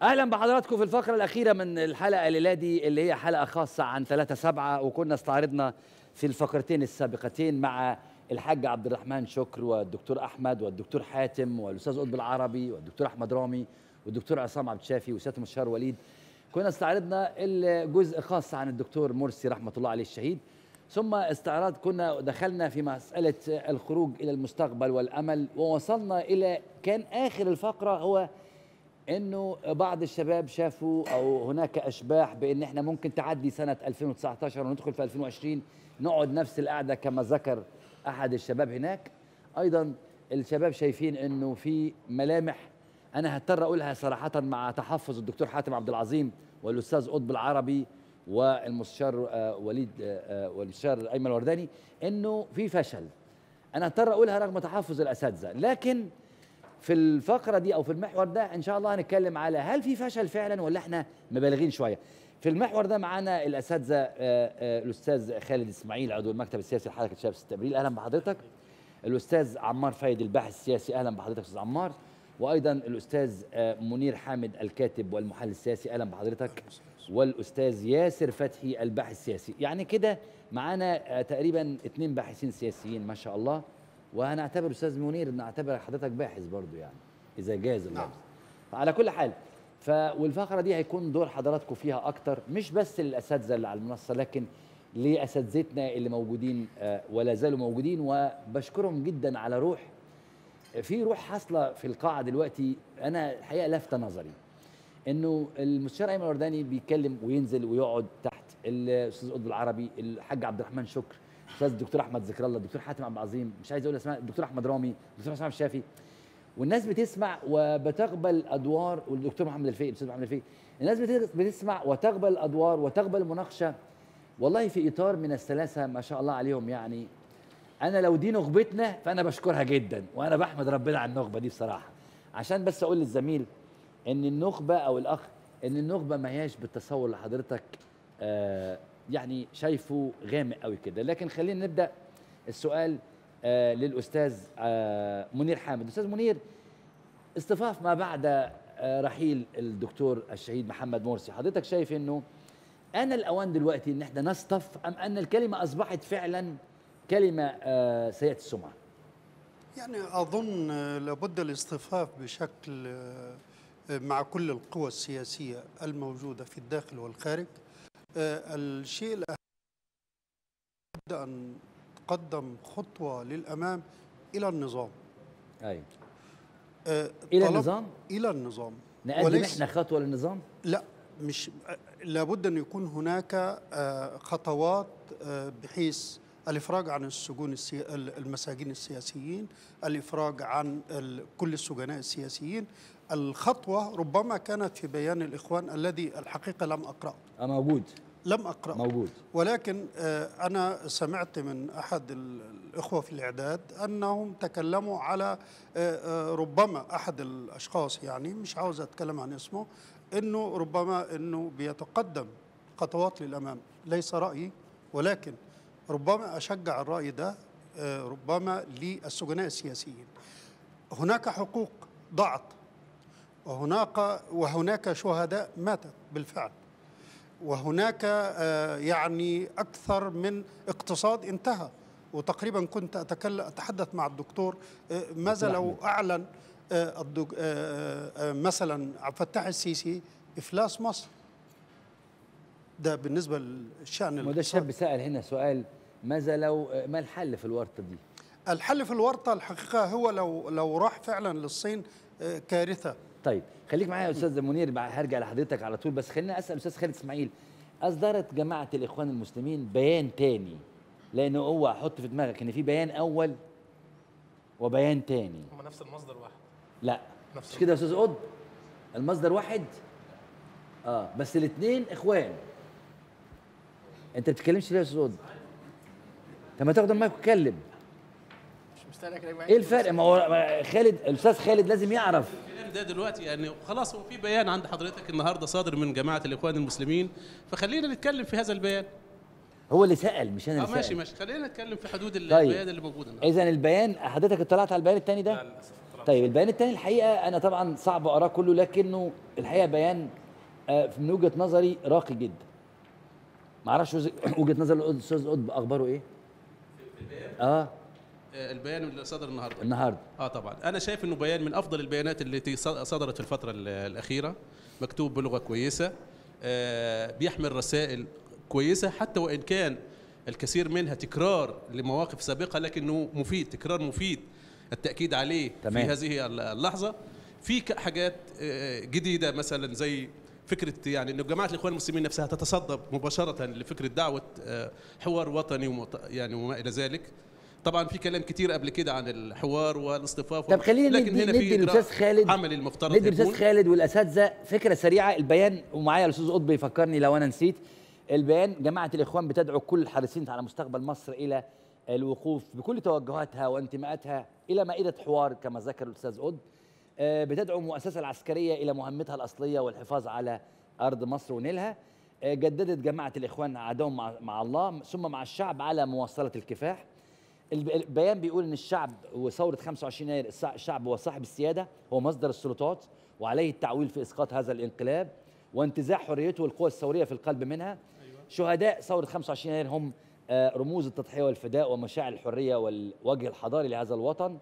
اهلا بحضراتكم في الفقره الاخيره من الحلقه الليله دي اللي هي حلقه خاصه عن 3 7 وكنا استعرضنا في الفقرتين السابقتين مع الحاج عبد الرحمن شكر والدكتور احمد والدكتور حاتم والاستاذ قطب العربي والدكتور احمد رامي والدكتور عصام عبد الشافي وسياده المستشار وليد كنا استعرضنا الجزء خاص عن الدكتور مرسي رحمه الله عليه الشهيد ثم استعراض كنا دخلنا في مساله الخروج الى المستقبل والامل ووصلنا الى كان اخر الفقره هو انه بعض الشباب شافوا او هناك اشباح بان احنا ممكن تعدي سنه 2019 وندخل في 2020 نقعد نفس القعده كما ذكر احد الشباب هناك ايضا الشباب شايفين انه في ملامح انا هضطر اقولها صراحه مع تحفظ الدكتور حاتم عبد العظيم والاستاذ قطب العربي والمستشار آه، وليد آه، آه، والمستشار ايمن الورداني انه في فشل انا هضطر اقولها رغم تحفظ الاساتذه لكن في الفقره دي او في المحور ده ان شاء الله هنتكلم على هل في فشل فعلا ولا احنا مبالغين شويه في المحور ده معانا الاساتذه آه، آه، الاستاذ خالد اسماعيل عضو المكتب السياسي لحركه شباب 6 ابريل اهلا بحضرتك الاستاذ عمار فايد الباحث السياسي اهلا بحضرتك استاذ عمار وايضا الاستاذ آه، منير حامد الكاتب والمحلل السياسي اهلا بحضرتك والاستاذ ياسر فتحي الباحث السياسي يعني كده معانا آه، تقريبا اثنين باحثين سياسيين ما شاء الله وهنعتبر استاذ منير نعتبر حضرتك باحث برضو يعني اذا جاز اللفظ على كل حال ف والفقره دي هيكون دور حضراتكم فيها اكتر مش بس للاساتذه اللي على المنصه لكن لاساتذتنا اللي موجودين آه، ولا زالوا موجودين وبشكرهم جدا على روح في روح حاصله في القاعه دلوقتي انا الحقيقه لافته نظري انه المستشار ايمن الورداني بيتكلم وينزل ويقعد تحت الاستاذ قطب العربي الحاج عبد الرحمن شكر الاستاذ الدكتور احمد ذكر الله الدكتور حاتم عبد العظيم مش عايز اقول اسماء الدكتور احمد رامي الدكتور حسام الشافي والناس بتسمع وبتقبل ادوار والدكتور محمد الفقي الاستاذ محمد الفقي الناس بت- بتسمع وتقبل الادوار وتقبل المناقشه والله في اطار من السلاسه ما شاء الله عليهم يعني انا لو دي نخبتنا فانا بشكرها جدا وانا بحمد ربنا على النخبه دي بصراحه عشان بس اقول للزميل ان النخبه او الاخ ان النخبه ما هياش بالتصور اللي حضرتك آه يعني شايفه غامق قوي كده لكن خلينا نبدا السؤال آه للاستاذ آه منير حامد استاذ منير اصطفاف ما بعد آه رحيل الدكتور الشهيد محمد مرسي حضرتك شايف انه انا الاوان دلوقتي ان احنا نصطف ام ان الكلمه اصبحت فعلا كلمه آه سيئه السمعه يعني أظن لابد الاصطفاف بشكل آه، مع كل القوى السياسية الموجودة في الداخل والخارج آه، الشيء الأهم لابد أن تقدم خطوة للأمام إلى النظام ايوه آه، الى طلب- النظام إلى النظام نقدم وليس- احنا خطوه للنظام لا مش لابد أن يكون هناك آه، خطوات آه، بحيث الإفراج عن السجون السي... المساجين السياسيين الإفراج عن ال- كل السجناء السياسيين الخطوة ربما كانت في بيان الإخوان الذي الحقيقة لم أقرأه اه موجود لم أقرأه موجود ولكن آه، أنا سمعت من أحد ال- الإخوة في الإعداد أنهم تكلموا على آه، آه، ربما أحد الأشخاص يعني مش عاوز أتكلم عن اسمه أنه ربما أنه بيتقدم خطوات للأمام ليس رأيي ولكن ربما أشجع الرأي ده آه، ربما للسجناء السياسيين هناك حقوق ضاعت وهناك وهناك شهداء ماتت بالفعل وهناك آه، يعني اكثر من اقتصاد انتهى وتقريبا كنت اتكلم اتحدث مع الدكتور آه، ماذا دكتور لو أحمد. اعلن آه، الدك- آه، آه، مثلا عبد الفتاح السيسي افلاس مصر ده بالنسبه للشان ما ده الاقتصادي. الشاب سأل هنا سؤال ماذا لو ما الحل في الورطة دي؟ الحل في الورطه الحقيقه هو لو لو راح فعلا للصين آه، كارثه طيب خليك معايا يا استاذ منير بقى هرجع لحضرتك على طول بس خلينا اسال استاذ خالد اسماعيل اصدرت جماعه الاخوان المسلمين بيان تاني لانه هو حط في دماغك ان في بيان اول وبيان تاني هم نفس المصدر واحد لا نفس مش كده يا استاذ قطب المصدر واحد اه بس الاثنين اخوان انت بتتكلمش ليه يا استاذ قطب طب ما تاخد المايك وتكلم مش مستني كلام ايه الفرق ما هو ما خالد الاستاذ خالد لازم يعرف الكلام ده دلوقتي يعني خلاص هو في بيان عند حضرتك النهارده صادر من جماعه الاخوان المسلمين فخلينا نتكلم في هذا البيان هو اللي سال مش انا اه اللي ماشي سأل. ماشي خلينا نتكلم في حدود طيب. البيان اللي موجود النهارده اذا البيان حضرتك اطلعت على البيان الثاني ده للاسف طيب البيان الثاني الحقيقه انا طبعا صعب اقراه كله لكنه الحقيقه بيان آه، من وجهه نظري راقي جدا ما اعرفش وز- وجهه نظر الاستاذ قطب اخباره ايه اه آه، البيان اللي صدر النهارده النهارده اه طبعا انا شايف انه بيان من افضل البيانات التي ص- صدرت في الفتره ال- الاخيره مكتوب بلغه كويسه آه، بيحمل رسائل كويسه حتى وان كان الكثير منها تكرار لمواقف سابقه لكنه مفيد تكرار مفيد التاكيد عليه تمام. في هذه ال- اللحظه في ك- حاجات آه، جديده مثلا زي فكره يعني انه جماعه الاخوان المسلمين نفسها تتصدى مباشره لفكره دعوه آه، حوار وطني ومط- يعني وما الى ذلك طبعا في كلام كتير قبل كده عن الحوار والاصطفاف طب خلينا لكن ندي- هنا في ندي إجراء للأستاذ خالد- عملي المفترض ندي الاستاذ يكون خالد والاساتذه فكره سريعه البيان ومعايا الاستاذ قطب يفكرني لو انا نسيت البيان جماعه الاخوان بتدعو كل الحريصين على مستقبل مصر الى الوقوف بكل توجهاتها وانتماءاتها الى مائده حوار كما ذكر الاستاذ قطب آه، بتدعو المؤسسه العسكريه الى مهمتها الاصليه والحفاظ على ارض مصر ونيلها آه، جددت جماعه الاخوان عهدهم مع, مع الله ثم مع الشعب على مواصله الكفاح الب- البيان بيقول ان الشعب وثوره 25 يناير السع- الشعب هو صاحب السياده هو مصدر السلطات وعليه التعويل في اسقاط هذا الانقلاب وانتزاع حريته والقوى الثوريه في القلب منها شهداء ثوره 25 يناير هم آه، رموز التضحيه والفداء ومشاعر الحريه والوجه الحضاري لهذا الوطن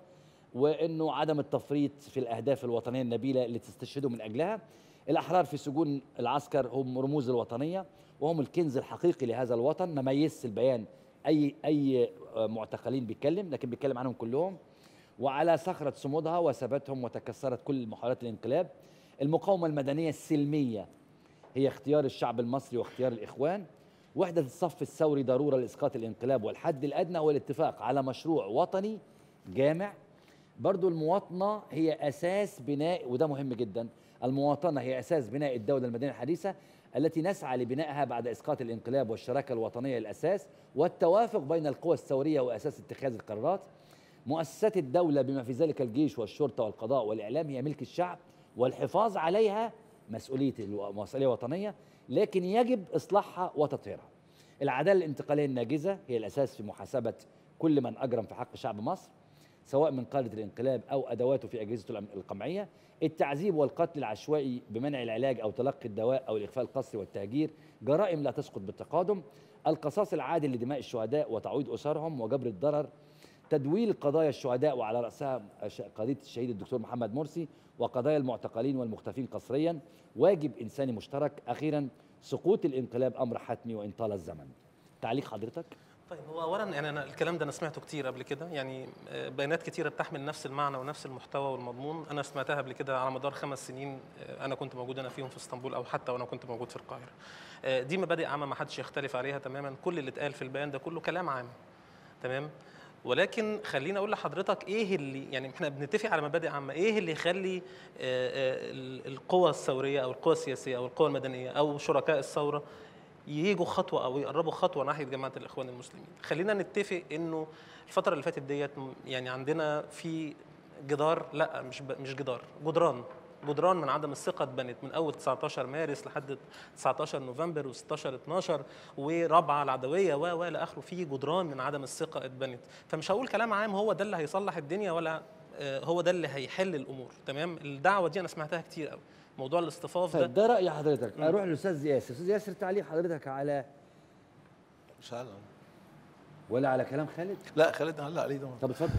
وانه عدم التفريط في الاهداف الوطنيه النبيله اللي تستشهدوا من اجلها الاحرار في سجون العسكر هم رموز الوطنيه وهم الكنز الحقيقي لهذا الوطن ما ميزش البيان اي اي آه، معتقلين بيتكلم لكن بيتكلم عنهم كلهم وعلى صخرة صمودها وثباتهم وتكسرت كل محاولات الانقلاب المقاومة المدنية السلمية هي اختيار الشعب المصري واختيار الإخوان وحدة الصف الثوري ضرورة لإسقاط الانقلاب والحد الأدنى هو الاتفاق على مشروع وطني جامع برضو المواطنة هي أساس بناء وده مهم جدا المواطنة هي أساس بناء الدولة المدنية الحديثة التي نسعى لبنائها بعد إسقاط الانقلاب والشراكة الوطنية الأساس والتوافق بين القوى الثورية وأساس اتخاذ القرارات مؤسسات الدولة بما في ذلك الجيش والشرطة والقضاء والإعلام هي ملك الشعب والحفاظ عليها مسؤولية الو- مسؤولية وطنية لكن يجب إصلاحها وتطهيرها العدالة الانتقالية الناجزة هي الأساس في محاسبة كل من أجرم في حق شعب مصر سواء من قادة الانقلاب أو أدواته في أجهزته الأم- القمعية التعذيب والقتل العشوائي بمنع العلاج أو تلقي الدواء أو الإخفاء القسري والتهجير جرائم لا تسقط بالتقادم القصاص العادل لدماء الشهداء وتعويض أسرهم وجبر الضرر تدويل قضايا الشهداء وعلى رأسها ش- قضية الشهيد الدكتور محمد مرسي وقضايا المعتقلين والمختفين قسريا واجب إنساني مشترك أخيرا سقوط الانقلاب أمر حتمي وإن طال الزمن تعليق حضرتك طيب هو اولا يعني انا الكلام ده انا سمعته كتير قبل كده يعني آه، بيانات كتيره بتحمل نفس المعنى ونفس المحتوى والمضمون انا سمعتها قبل كده على مدار خمس سنين آه، انا كنت موجود انا فيهم في اسطنبول او حتى وانا كنت موجود في القاهره آه، دي مبادئ عامه ما حدش يختلف عليها تماما كل اللي اتقال في البيان ده كله كلام عام تمام ولكن خليني اقول لحضرتك ايه اللي يعني احنا بنتفق على مبادئ عامه ايه اللي يخلي آه، آه، ال- القوى الثوريه او القوى السياسيه او القوى المدنيه او شركاء الثوره ييجوا خطوه او يقربوا خطوه ناحيه جماعه الاخوان المسلمين خلينا نتفق انه الفتره اللي فاتت ديت م- يعني عندنا في جدار لا مش ب- مش جدار جدران جدران من عدم الثقه اتبنت من اول 19 مارس لحد 19 نوفمبر و16 12 ورابعه العدويه و و الى اخره في جدران من عدم الثقه اتبنت فمش هقول كلام عام هو ده اللي هيصلح الدنيا ولا آه، هو ده اللي هيحل الامور تمام الدعوه دي انا سمعتها كتير قوي موضوع الاصطفاف ده طيب ده رأي حضرتك أروح للأستاذ ياسر أستاذ ياسر تعليق حضرتك على مش عارف ولا على كلام خالد لا خالد علق عليه طبعا طب اتفضل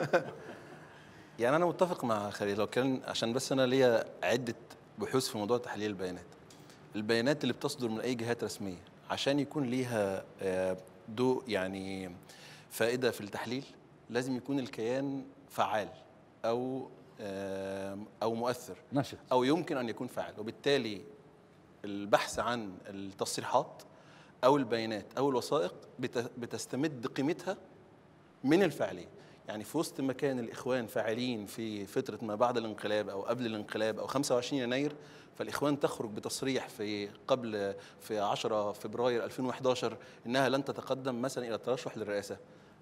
يعني انا متفق مع خالد لو كان عشان بس انا ليا عده بحوث في موضوع تحليل البيانات البيانات اللي بتصدر من اي جهات رسميه عشان يكون ليها آه، ضوء يعني فائده في التحليل لازم يكون الكيان فعال او آه، او مؤثر نشط او يمكن ان يكون فاعل وبالتالي البحث عن التصريحات او البيانات او الوثائق بت- بتستمد قيمتها من الفاعلين يعني في وسط ما كان الاخوان فاعلين في فتره ما بعد الانقلاب او قبل الانقلاب او 25 يناير فالاخوان تخرج بتصريح في قبل في 10 فبراير 2011 انها لن تتقدم مثلا الى الترشح للرئاسه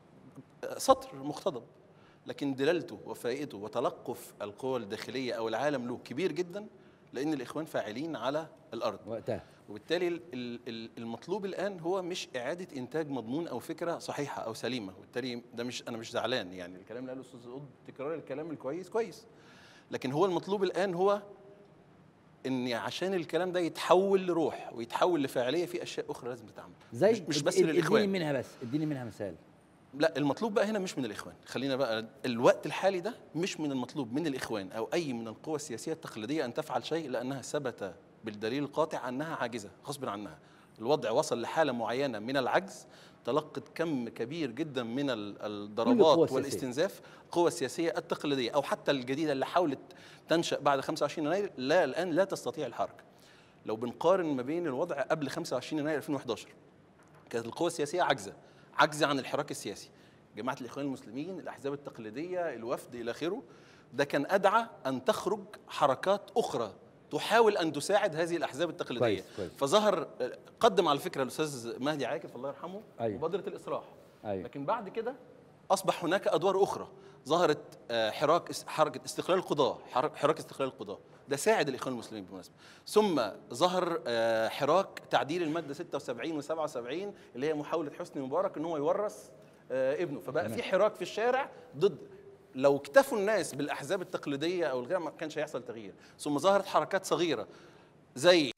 سطر مقتضب لكن دلالته وفائدته وتلقف القوى الداخليه او العالم له كبير جدا لان الاخوان فاعلين على الارض وقتها وبالتالي ال- ال- ال- المطلوب الان هو مش اعاده انتاج مضمون او فكره صحيحه او سليمه وبالتالي ده مش انا مش زعلان يعني الكلام اللي قاله الاستاذ قطب تكرار الكلام الكويس كويس لكن هو المطلوب الان هو ان عشان الكلام ده يتحول لروح ويتحول لفاعليه في اشياء اخرى لازم تتعمل زي مش, مش بس اد- اد- للاخوان اديني منها بس اديني منها مثال لا المطلوب بقى هنا مش من الاخوان خلينا بقى الوقت الحالي ده مش من المطلوب من الاخوان او اي من القوى السياسيه التقليديه ان تفعل شيء لانها ثبت بالدليل القاطع انها عاجزه غصب عنها الوضع وصل لحاله معينه من العجز تلقت كم كبير جدا من ال- القوى الضربات السياسية. والاستنزاف القوى السياسيه التقليديه او حتى الجديده اللي حاولت تنشا بعد 25 يناير لا الان لا تستطيع الحركه لو بنقارن ما بين الوضع قبل 25 يناير 2011 كانت القوى السياسيه عاجزه عاجزه عن الحراك السياسي جماعه الاخوان المسلمين الاحزاب التقليديه الوفد الى اخره ده كان ادعى ان تخرج حركات اخرى تحاول ان تساعد هذه الاحزاب التقليديه كويس، كويس. فظهر قدم على فكره الاستاذ مهدي عاكف الله يرحمه أيوة. مبادره الاصلاح أيوة. لكن بعد كده اصبح هناك ادوار اخرى ظهرت آه، حراك اس- حركه استقلال القضاه حر- حراك استقلال القضاه ده ساعد الاخوان المسلمين بالمناسبه ثم ظهر آه، حراك تعديل الماده 76 و77 اللي هي محاوله حسني مبارك ان هو يورث آه، ابنه فبقى في حراك في الشارع ضد لو اكتفوا الناس بالاحزاب التقليديه او الغير ما كانش هيحصل تغيير ثم ظهرت حركات صغيره زي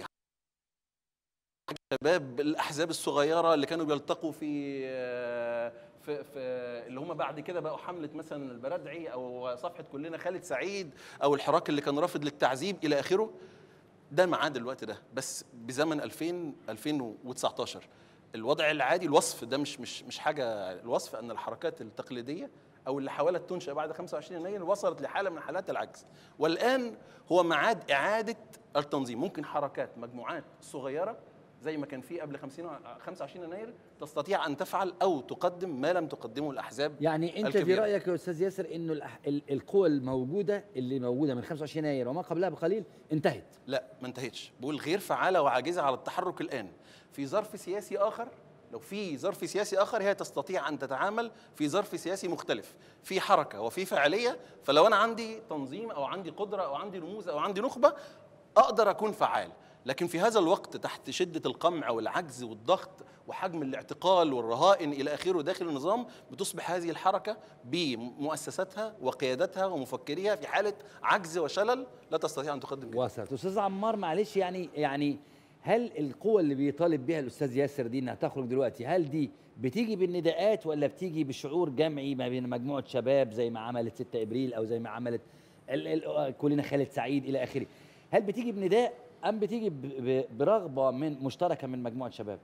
شباب الاحزاب الصغيره اللي كانوا بيلتقوا في في, في اللي هم بعد كده بقوا حمله مثلا البردعي او صفحه كلنا خالد سعيد او الحراك اللي كان رافض للتعذيب الى اخره ده معاد الوقت ده بس بزمن 2000 2019 الوضع العادي الوصف ده مش مش مش حاجه الوصف ان الحركات التقليديه او اللي حاولت تنشا بعد 25 يناير وصلت لحاله من حالات العجز والان هو معاد اعاده التنظيم ممكن حركات مجموعات صغيره زي ما كان في قبل 50 و- 25 يناير تستطيع ان تفعل او تقدم ما لم تقدمه الاحزاب يعني انت في الكبيرة. رايك يا استاذ ياسر انه الأح- ال- القوى الموجوده اللي موجوده من 25 يناير وما قبلها بقليل انتهت لا ما انتهتش بقول غير فعالة وعاجزة على التحرك الآن في ظرف سياسي آخر لو في ظرف سياسي آخر هي تستطيع أن تتعامل في ظرف سياسي مختلف في حركة وفي فاعلية فلو أنا عندي تنظيم أو عندي قدرة أو عندي رموز أو عندي نخبة أقدر أكون فعال لكن في هذا الوقت تحت شدة القمع والعجز والضغط وحجم الاعتقال والرهائن إلى آخره داخل النظام بتصبح هذه الحركة بمؤسساتها وقيادتها ومفكريها في حالة عجز وشلل لا تستطيع أن تقدم كده. وصلت استاذ عمار معلش يعني يعني هل القوة اللي بيطالب بها الاستاذ ياسر دي انها تخرج دلوقتي هل دي بتيجي بالنداءات ولا بتيجي بشعور جمعي ما بين مجموعة شباب زي ما عملت 6 ابريل او زي ما عملت ال ال كلنا خالد سعيد الى اخره هل بتيجي بنداء ام بتيجي ب- ب- برغبة من مشتركة من مجموعة شباب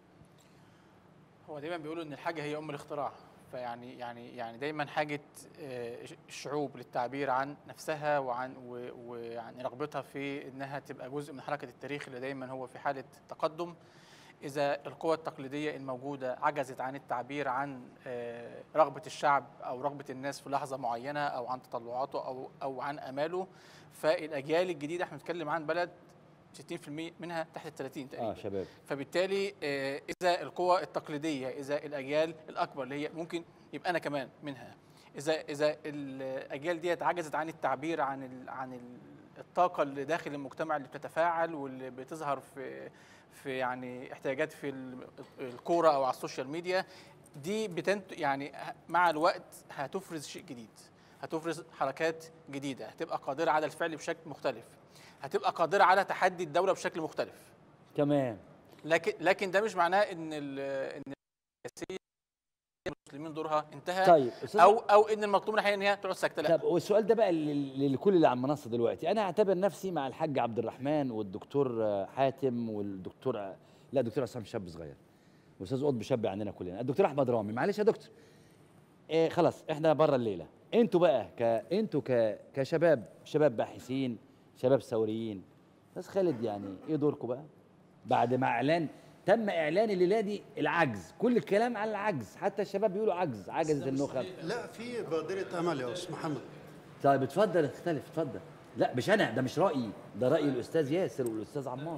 هو دايما بيقولوا ان الحاجه هي ام الاختراع فيعني يعني يعني دايما حاجه آه، الشعوب للتعبير عن نفسها وعن و- ويعني رغبتها في انها تبقى جزء من حركه التاريخ اللي دايما هو في حاله تقدم اذا القوى التقليديه الموجوده عجزت عن التعبير عن آه، رغبه الشعب او رغبه الناس في لحظه معينه او عن تطلعاته او او عن اماله فالاجيال الجديده احنا بنتكلم عن بلد 60% منها تحت ال 30 تقريبا اه شباب فبالتالي آه، اذا القوى التقليديه اذا الاجيال الاكبر اللي هي ممكن يبقى انا كمان منها اذا اذا الاجيال ديت عجزت عن التعبير عن ال عن ال الطاقه اللي داخل المجتمع اللي بتتفاعل واللي بتظهر في في يعني احتياجات في ال- الكوره او على السوشيال ميديا دي بتنت يعني ه- مع الوقت هتفرز شيء جديد هتفرز حركات جديده هتبقى قادره على الفعل بشكل مختلف هتبقى قادره على تحدي الدوله بشكل مختلف تمام لكن لكن ده مش معناه ان ال ان السياسيه المسلمين دورها انتهى طيب أستاذ او او ان المطلوب من الحقيقه ان هي تقعد ساكته لا طب والسؤال ده بقى لل- لكل اللي على المنصه دلوقتي انا اعتبر نفسي مع الحاج عبد الرحمن والدكتور آه، حاتم والدكتور ع- لا دكتور عصام شاب صغير واستاذ قطب شاب عندنا كلنا الدكتور احمد رامي معلش يا دكتور إيه خلاص احنا بره الليله انتوا بقى ك انتوا ك كشباب شباب باحثين شباب ثوريين بس خالد يعني ايه دوركم بقى بعد ما اعلان تم اعلان الليله دي العجز كل الكلام على العجز حتى الشباب بيقولوا عجز عجزت النخب لا في بادرة أمل يا أستاذ محمد طيب اتفضل اختلف اتفضل لا مش انا ده مش رايي ده راي الاستاذ ياسر والاستاذ عمار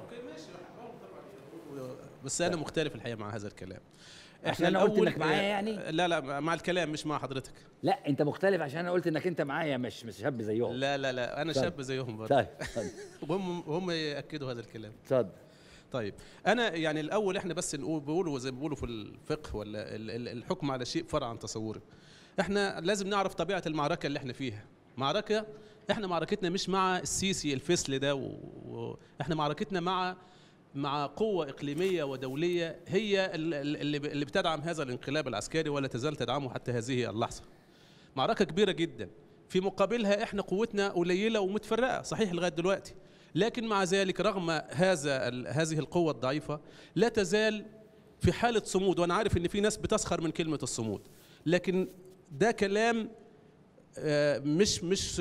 بس انا مختلف الحقيقه مع هذا الكلام عشان أنا قلت إنك معايا يعني؟ لا لا مع الكلام مش مع حضرتك لا انت مختلف عشان انا قلت انك انت معايا مش مش شاب زيهم لا لا لا انا طيب. شاب زيهم برضه طيب اتفضل وهم وهم ياكدوا هذا الكلام اتفضل طيب انا يعني الاول احنا بس نقول بيقولوا زي ما بيقولوا في الفقه ولا ال- ال- الحكم على شيء فرع عن تصوره احنا لازم نعرف طبيعه المعركه اللي احنا فيها معركه احنا معركتنا مش مع السيسي الفسل ده و... و... احنا معركتنا مع مع قوة إقليمية ودولية هي ال- ال- اللي ب- اللي بتدعم هذا الانقلاب العسكري ولا تزال تدعمه حتى هذه اللحظة. معركة كبيرة جدا في مقابلها احنا قوتنا قليلة ومتفرقة صحيح لغاية دلوقتي لكن مع ذلك رغم هذا ال- هذه القوة الضعيفة لا تزال في حالة صمود وانا عارف ان في ناس بتسخر من كلمة الصمود لكن ده كلام آه، مش مش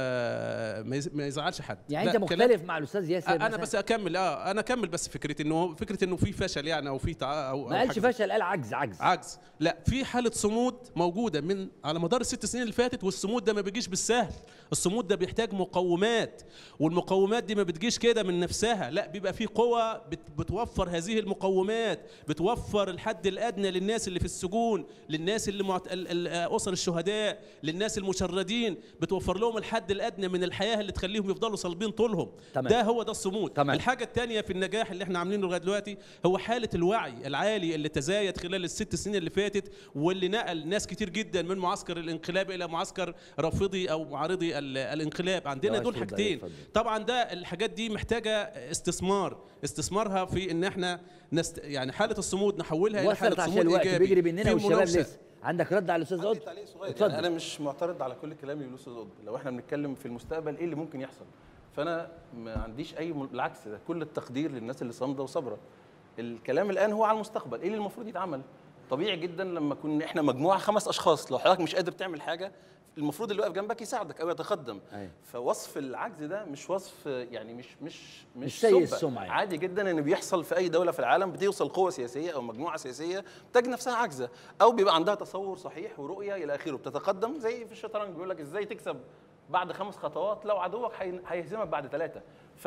آه، ما يز- ما يزعلش حد يعني لا، انت كلام- مختلف مع الاستاذ ياسر انا مثلاً؟ بس اكمل اه انا اكمل بس فكره انه فكره انه في فشل يعني او في تع... او ما أو قالش حاجة- فشل قال عجز عجز عجز لا في حاله صمود موجوده من على مدار الست سنين اللي فاتت والصمود ده ما بيجيش بالسهل الصمود ده بيحتاج مقومات والمقومات دي ما بتجيش كده من نفسها لا بيبقى في قوة بت بتوفر هذه المقومات بتوفر الحد الادنى للناس اللي في السجون للناس اللي معت... ال- ال- اسر الشهداء للناس المشردين بتوفر لهم الحد الادنى من الحياه اللي تخليهم يفضلوا صلبين طولهم تمام. ده هو ده الصمود تمام. الحاجه الثانيه في النجاح اللي احنا عاملينه لغايه دلوقتي هو حاله الوعي العالي اللي تزايد خلال الست سنين اللي فاتت واللي نقل ناس كتير جدا من معسكر الانقلاب الى معسكر رافضي او معارضي ال- الانقلاب عندنا جواز دول اتفضل، حاجتين اتفضل. طبعا ده الحاجات دي محتاجه استثمار استثمارها في ان احنا نست يعني حاله الصمود نحولها الى حاله وصلت عشان صمود الوقت ايجابي بيجري مننا في والشباب منافسة. لسه عندك رد على الاستاذ عندي قطب تعليق صغير اتفضل. يعني انا مش معترض على كل الكلام اللي بيقوله استاذ قطب لو احنا بنتكلم في المستقبل ايه اللي ممكن يحصل فانا ما عنديش اي م- بالعكس ده كل التقدير للناس اللي صامده وصابره الكلام الان هو على المستقبل ايه اللي المفروض يتعمل طبيعي جدا لما كنا احنا مجموعه خمس اشخاص لو حضرتك مش قادر تعمل حاجه المفروض اللي واقف جنبك يساعدك او يتقدم أيوة. فوصف العجز ده مش وصف يعني مش مش مش, مش سيء سبة. السمعة يعني. عادي جدا ان بيحصل في اي دوله في العالم بتوصل قوه سياسيه او مجموعه سياسيه تجد نفسها عاجزه او بيبقى عندها تصور صحيح ورؤيه الى اخره بتتقدم زي في الشطرنج بيقول لك ازاي تكسب بعد خمس خطوات لو عدوك هي- هيهزمك بعد ثلاثه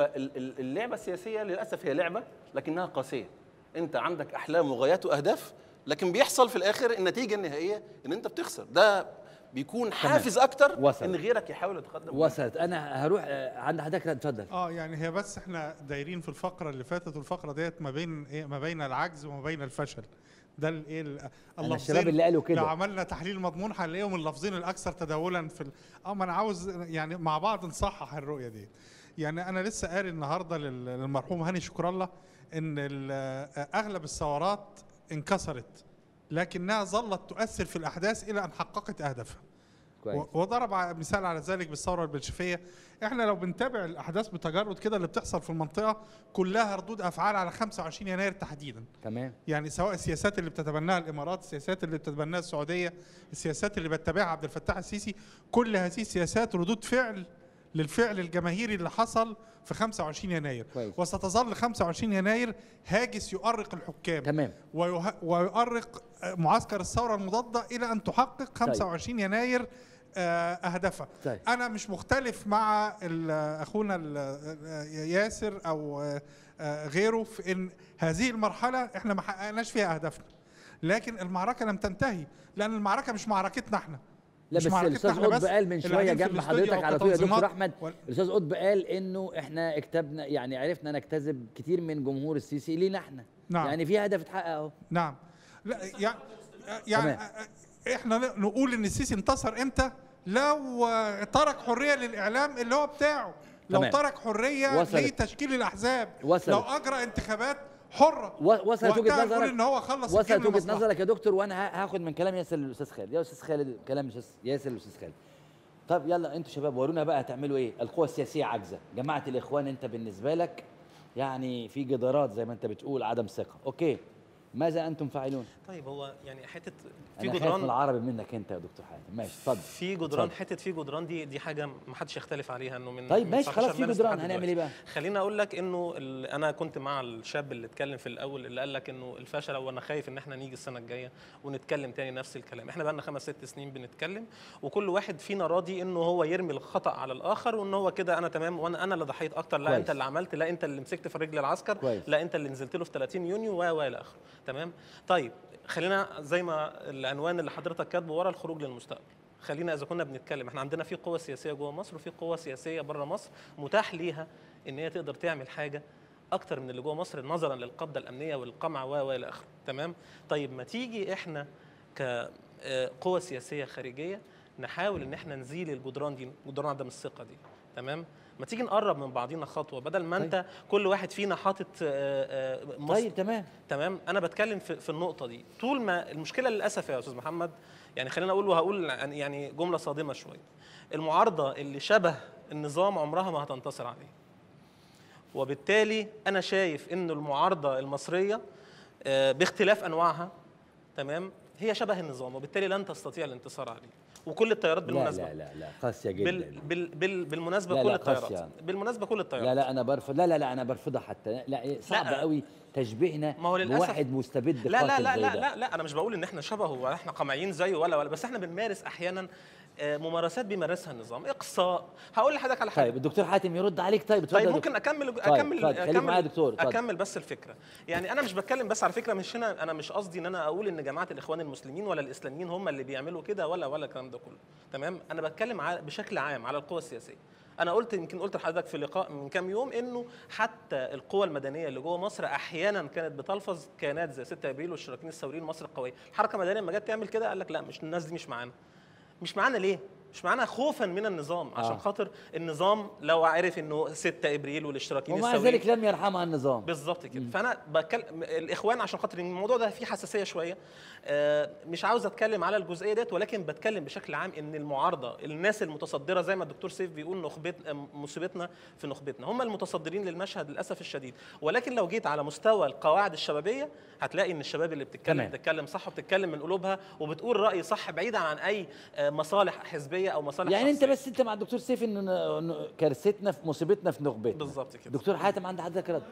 فاللعبه السياسيه للاسف هي لعبه لكنها قاسيه انت عندك احلام وغايات واهداف لكن بيحصل في الاخر النتيجه النهائيه ان انت بتخسر ده بيكون حافز اكتر وصل. ان غيرك يحاول يتقدم وصلت انا هروح آه، عند حضرتك رد، اتفضل اه يعني هي بس احنا دايرين في الفقره اللي فاتت والفقره ديت ما بين ايه ما بين العجز وما بين الفشل ده الايه ال- اللفظين الشباب اللي قالوا كده. لو عملنا تحليل مضمون هنلاقيهم اللفظين الاكثر تداولا في ال... اه ما انا عاوز يعني مع بعض نصحح الرؤيه دي يعني انا لسه قاري النهارده لل- للمرحوم هاني شكر الله ان ال- آه، اغلب الثورات انكسرت لكنها ظلت تؤثر في الاحداث الى ان حققت اهدافها كويس و- وضرب ع- مثال على ذلك بالثوره البلشفيه احنا لو بنتابع الاحداث بتجرد كده اللي بتحصل في المنطقه كلها ردود افعال على 25 يناير تحديدا تمام يعني سواء السياسات اللي بتتبناها الامارات السياسات اللي بتتبناها السعوديه السياسات اللي بيتبعها عبد الفتاح السيسي كل هذه السياسات ردود فعل للفعل الجماهيري اللي حصل في 25 يناير كويس. وستظل 25 يناير هاجس يؤرق الحكام تمام ويه- ويؤرق معسكر الثوره المضاده الى ان تحقق 25 يناير آه، اهدافها طيب. انا مش مختلف مع ال- اخونا ال- آه، ياسر او آه، آه، غيره في ان هذه المرحله احنا ما حققناش فيها اهدافنا لكن المعركه لم تنتهي لان المعركه مش معركتنا احنا لا مش بس معركتنا الاستاذ إحنا قطب بس قال من اللي شويه قاعدين في جنب الاستوديو حضرتك أو على طول يا دكتور كتنظيمات احمد وال- الاستاذ قطب قال انه احنا اكتبنا يعني عرفنا نجتذب كتير من جمهور السيسي لينا احنا نعم. يعني في هدف اتحقق اهو نعم لا يعني يعني احنا ن- نقول ان السيسي انتصر امتى لو آه، ترك حريه للاعلام اللي هو بتاعه لو تمام. ترك حريه وصلت. لتشكيل الاحزاب وصلت. لو اجرى انتخابات حره و- وصلت وقتها وجهه نقول نظرك ان هو خلص وصلت الجيم وجهه لمصلحته. نظرك يا دكتور وانا ه- هاخد من كلام ياسر للاستاذ خالد يا استاذ خالد كلام الاستاذ ياسر للاستاذ خالد طب يلا انتوا شباب ورونا بقى هتعملوا ايه القوى السياسيه عاجزه جماعه الاخوان انت بالنسبه لك يعني في جدارات زي ما انت بتقول عدم ثقه اوكي ماذا انتم فاعلون طيب هو يعني حته في انا خايف من جدران العربي منك انت يا دكتور حاتم ماشي اتفضل في جدران اتفضل. حته في جدران دي دي حاجه ما حدش يختلف عليها انه من طيب من ماشي 19 خلاص في مارس جدران لحد هنعمل دلوقتي. ايه بقى خليني اقول لك انه ال- انا كنت مع الشاب اللي اتكلم في الاول اللي قال لك انه الفشل وانا خايف ان احنا نيجي السنه الجايه ونتكلم تاني نفس الكلام احنا بقى لنا خمس ست سنين بنتكلم وكل واحد فينا راضي انه هو يرمي الخطا على الاخر وان هو كده انا تمام وانا انا اللي ضحيت اكتر لا كويس. انت اللي عملت لا انت اللي مسكت في رجل العسكر كويس. لا انت اللي نزلت له في 30 يونيو و و الى اخره تمام طيب خلينا زي ما العنوان اللي حضرتك كاتبه ورا الخروج للمستقبل خلينا اذا كنا بنتكلم احنا عندنا في قوه سياسيه جوه مصر وفي قوه سياسيه بره مصر متاح ليها ان هي تقدر تعمل حاجه اكتر من اللي جوه مصر نظرا للقبضه الامنيه والقمع و و الى اخره تمام طيب ما تيجي احنا كقوة سياسيه خارجيه نحاول ان احنا نزيل الجدران دي جدران عدم الثقه دي تمام ما تيجي نقرب من بعضينا خطوه بدل ما انت كل واحد فينا حاطط آه، آه، مص- طيب تمام تمام انا بتكلم في, في النقطه دي طول ما المشكله للاسف يا استاذ محمد يعني خلينا اقول وهقول عن- يعني جمله صادمه شويه المعارضه اللي شبه النظام عمرها ما هتنتصر عليه وبالتالي انا شايف ان المعارضه المصريه آه، باختلاف انواعها تمام هي شبه النظام وبالتالي لن تستطيع الانتصار عليه وكل التيارات لا بالمناسبه لا لا لا قاسيه جدا بال بال بال بالمناسبه لا، كل لا، قاسية. التيارات بالمناسبه كل التيارات لا لا انا برفض لا لا لا انا برفضها حتى لا إيه، صعب لا. قوي تشبيهنا ما هو للأسف- بواحد مستبد لا لا قاتل لا زي لا ده. لا لا انا مش بقول ان احنا شبهه ولا احنا قمعيين زيه ولا ولا بس احنا بنمارس احيانا آه، ممارسات بيمارسها النظام اقصاء هقول لحضرتك على حاجه طيب الدكتور حاتم يرد عليك طيب اتفضل طيب يا ممكن دكتور. اكمل طيب، اكمل اتفضل. خليك اكمل معايا يا دكتور اتفضل. اكمل بس الفكره يعني انا مش بتكلم بس على فكره مش هنا انا مش قصدي ان انا اقول ان جماعه الاخوان المسلمين ولا الاسلاميين هم اللي بيعملوا كده ولا ولا الكلام ده كله تمام انا بتكلم على بشكل عام على القوى السياسيه انا قلت يمكن قلت لحضرتك في لقاء من كام يوم انه حتى القوى المدنيه اللي جوه مصر احيانا كانت بتلفظ كيانات زي 6 ابريل والشراكين الثوريين مصر القويه الحركه المدنيه لما جت تعمل كده قال لك لا مش الناس دي مش معانا مش معانا ليه مش معانا خوفا من النظام عشان آه. خاطر النظام لو عرف انه 6 ابريل والاشتراكيين ومع الثوريين ذلك لم يرحمها النظام بالظبط كده فانا بتكلم الاخوان عشان خاطر إن الموضوع ده فيه حساسيه شويه آه، مش عاوز اتكلم على الجزئيه ديت ولكن بتكلم بشكل عام ان المعارضه الناس المتصدره زي ما الدكتور سيف بيقول نخبت مصيبتنا في نخبتنا هم المتصدرين للمشهد للاسف الشديد ولكن لو جيت على مستوى القواعد الشبابيه هتلاقي ان الشباب اللي بتتكلم تمام. بتتكلم صح وبتتكلم من قلوبها وبتقول راي صح بعيدا عن اي آه، مصالح حزبيه او مصالح يعني انت شخصية. بس انت مع الدكتور سيف ان إن كارثتنا في مصيبتنا في نخبتنا بالظبط كده دكتور حاتم عند حضرتك رد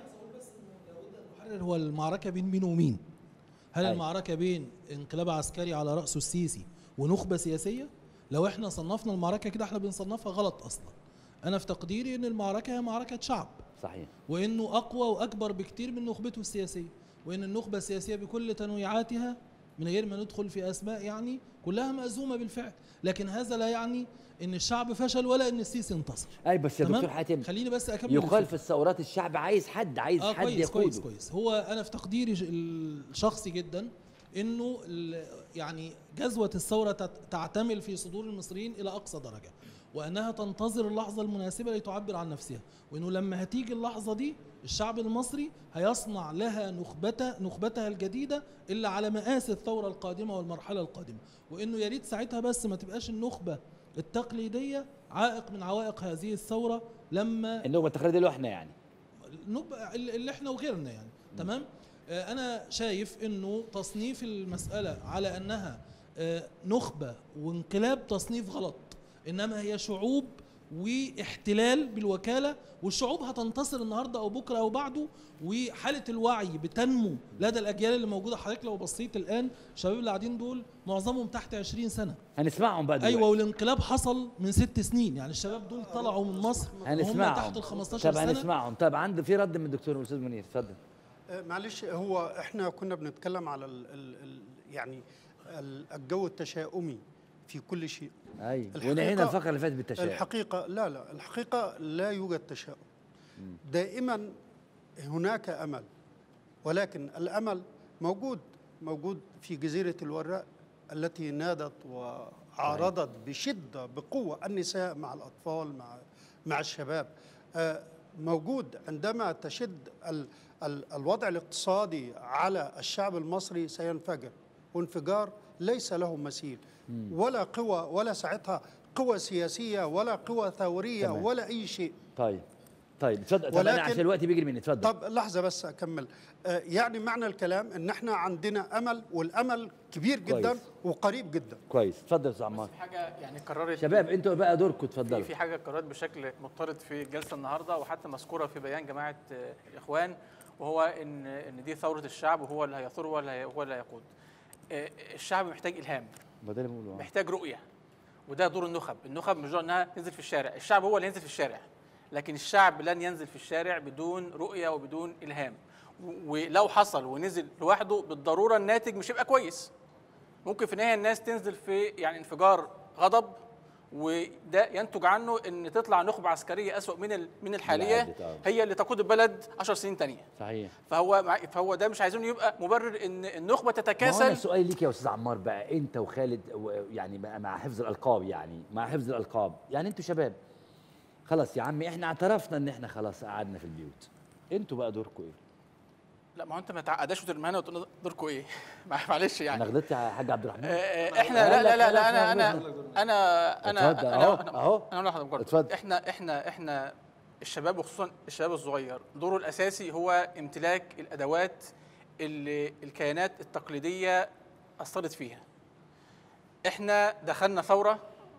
المحرر هو المعركه بين مين ومين هل أيوة. المعركه بين انقلاب عسكري على راسه السيسي ونخبه سياسيه لو احنا صنفنا المعركه كده احنا بنصنفها غلط اصلا انا في تقديري ان المعركه هي معركه شعب صحيح وانه اقوى واكبر بكتير من نخبته السياسيه وان النخبه السياسيه بكل تنويعاتها من غير ما ندخل في اسماء يعني كلها مأزومه بالفعل لكن هذا لا يعني ان الشعب فشل ولا ان السيسي انتصر اي بس يا تمام؟ دكتور حاتم خليني بس اكمل يقال الفكرة. في الثورات الشعب عايز حد عايز اه حد كويس يقوده كويس كويس هو انا في تقديري ش- الشخصي جدا انه ال- يعني جذوه الثوره تت- تعتمل في صدور المصريين الى اقصى درجه وانها تنتظر اللحظه المناسبه لتعبر عن نفسها وانه لما هتيجي اللحظه دي الشعب المصري هيصنع لها نخبته نخبتها الجديده اللي على مقاس الثوره القادمه والمرحله القادمه وانه يا ريت ساعتها بس ما تبقاش النخبه التقليديه عائق من عوائق هذه الثوره لما النخبه التقليديه اللي هو احنا يعني النخبة اللي اللي احنا وغيرنا يعني تمام آه، انا شايف انه تصنيف المسألة على انها آه، نخبة وانقلاب تصنيف غلط انما هي شعوب واحتلال بالوكالة والشعوب هتنتصر النهاردة او بكرة او بعده وحالة الوعي بتنمو لدى الاجيال اللي موجودة حضرتك لو بصيت الان الشباب اللي قاعدين دول معظمهم تحت 20 سنة هنسمعهم بقى دلوقتي ايوه والانقلاب حصل من ست سنين يعني الشباب دول طلعوا من مصر وهم هنسمعهم تحت ال 15 طب سنة هنسمعهم طب عنده في رد من الدكتور الاستاذ منير اتفضل آه، معلش هو احنا كنا بنتكلم على ال ال ال يعني ال- الجو التشاؤمي في كل شيء ايوه الحقيقة- ونهينا الفقره اللي فاتت بالتشاؤم الحقيقة لا لا الحقيقة لا يوجد تشاؤم دائما هناك أمل ولكن الأمل موجود موجود في جزيرة الوراء التي نادت وعارضت بشدة بقوة النساء مع الأطفال مع مع الشباب آه، موجود عندما تشد ال ال الوضع الاقتصادي على الشعب المصري سينفجر وانفجار ليس له مثيل ولا قوى ولا ساعتها قوى سياسية ولا قوى ثورية تمام. ولا أي شيء طيب طيب اتفضل طب انا ولكن- عشان الوقت بيجري مني اتفضل طب لحظة بس أكمل آه، يعني معنى الكلام إن إحنا عندنا أمل والأمل كبير جدا كويس. وقريب جدا كويس اتفضل يا استاذ عمار في حاجه يعني قررت شباب انتوا بقى دوركم في اتفضلوا في حاجه قررت بشكل مضطرد في الجلسه النهارده وحتى مذكوره في بيان جماعه آه، الاخوان وهو ان ان دي ثوره الشعب وهو اللي هيثور وهو اللي هي- هو اللي هيقود. آه، الشعب محتاج الهام ما ده اللي بقوله محتاج رؤيه وده دور النخب النخب مش دور انها تنزل في الشارع الشعب هو اللي ينزل في الشارع لكن الشعب لن ينزل في الشارع بدون رؤيه وبدون الهام و- ولو حصل ونزل لوحده بالضروره الناتج مش هيبقى كويس ممكن في النهايه الناس تنزل في يعني انفجار غضب وده ينتج عنه ان تطلع نخبه عسكريه اسوأ من ال- من الحاليه عادت، آه. هي اللي تقود البلد 10 سنين تانية صحيح فهو مع- فهو ده مش عايزينه يبقى مبرر ان النخبه ما هو انا تتكاسل سؤالي ليك يا استاذ عمار بقى انت وخالد و- يعني مع مع حفظ الالقاب يعني مع حفظ الالقاب يعني انتوا شباب خلاص يا عمي احنا اعترفنا ان احنا خلاص قعدنا في البيوت انتوا بقى دوركم ايه؟ لا ما هو انت ما تعقداش وترمينا وتقول لنا دوركم ايه مع- معلش يعني انا غلطت يا حاج عبد الرحمن آه، آه، احنا لا لا لا, لا انا انا انا انا اتفضل، انا أهو، انا أهو. انا أقول لحضرتك برضه. اتفضل. احنا احنا احنا الشباب وخصوصا الشباب الصغير دوره الاساسي هو امتلاك الادوات اللي الكيانات التقليديه اثرت فيها احنا دخلنا ثوره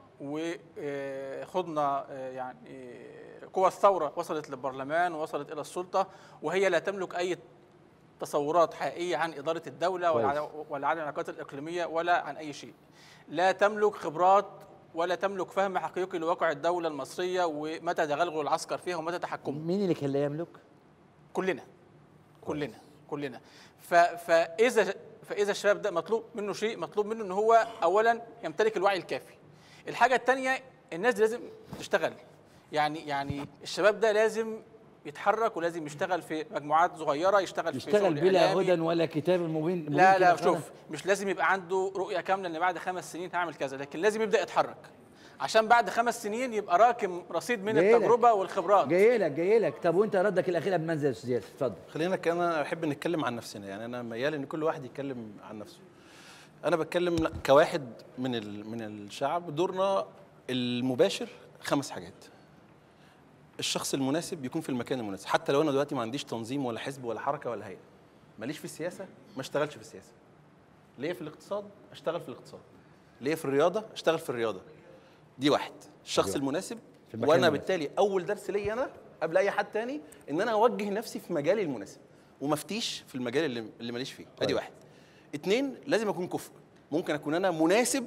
وخضنا يعني آه، قوى الثوره وصلت للبرلمان ووصلت الى السلطه وهي لا تملك اي تصورات حقيقيه عن اداره الدوله ولا كويس. عن- ولا عن العلاقات الاقليميه ولا عن اي شيء. لا تملك خبرات ولا تملك فهم حقيقي لواقع الدوله المصريه ومتى تغلغل العسكر فيها ومتى تحكمه. مين اللي كان لا يملك؟ كلنا كلنا كلنا ف- فاذا فاذا الشباب ده مطلوب منه شيء مطلوب منه ان هو اولا يمتلك الوعي الكافي الحاجه الثانيه الناس دي لازم تشتغل يعني يعني الشباب ده لازم يتحرك ولازم يشتغل في مجموعات صغيره يشتغل, في يشتغل شغل بلا إعلامي. هدى ولا كتاب مبين مبين لا لا كده شوف مش لازم يبقى عنده رؤيه كامله ان بعد خمس سنين هعمل كذا لكن لازم يبدا يتحرك عشان بعد خمس سنين يبقى راكم رصيد من جايلك. التجربه والخبرات جاي لك جاي لك طب وانت ردك الاخير قبل ما انزل يا استاذ ياسر اتفضل خلينا كان انا احب نتكلم عن نفسنا يعني انا ميال ان كل واحد يتكلم عن نفسه انا بتكلم لا، كواحد من ال- من الشعب دورنا المباشر خمس حاجات الشخص المناسب يكون في المكان المناسب حتى لو انا دلوقتي ما عنديش تنظيم ولا حزب ولا حركه ولا هيئه ماليش في السياسه ما اشتغلش في السياسه ليا في الاقتصاد اشتغل في الاقتصاد ليا في الرياضه اشتغل في الرياضه دي واحد الشخص أيوة. المناسب في المكان وانا المناسب. بالتالي اول درس ليا انا قبل اي حد تاني ان انا اوجه نفسي في مجالي المناسب وما افتيش في المجال اللي, اللي ماليش فيه ادي كويس. واحد اتنين لازم اكون كفء ممكن اكون انا مناسب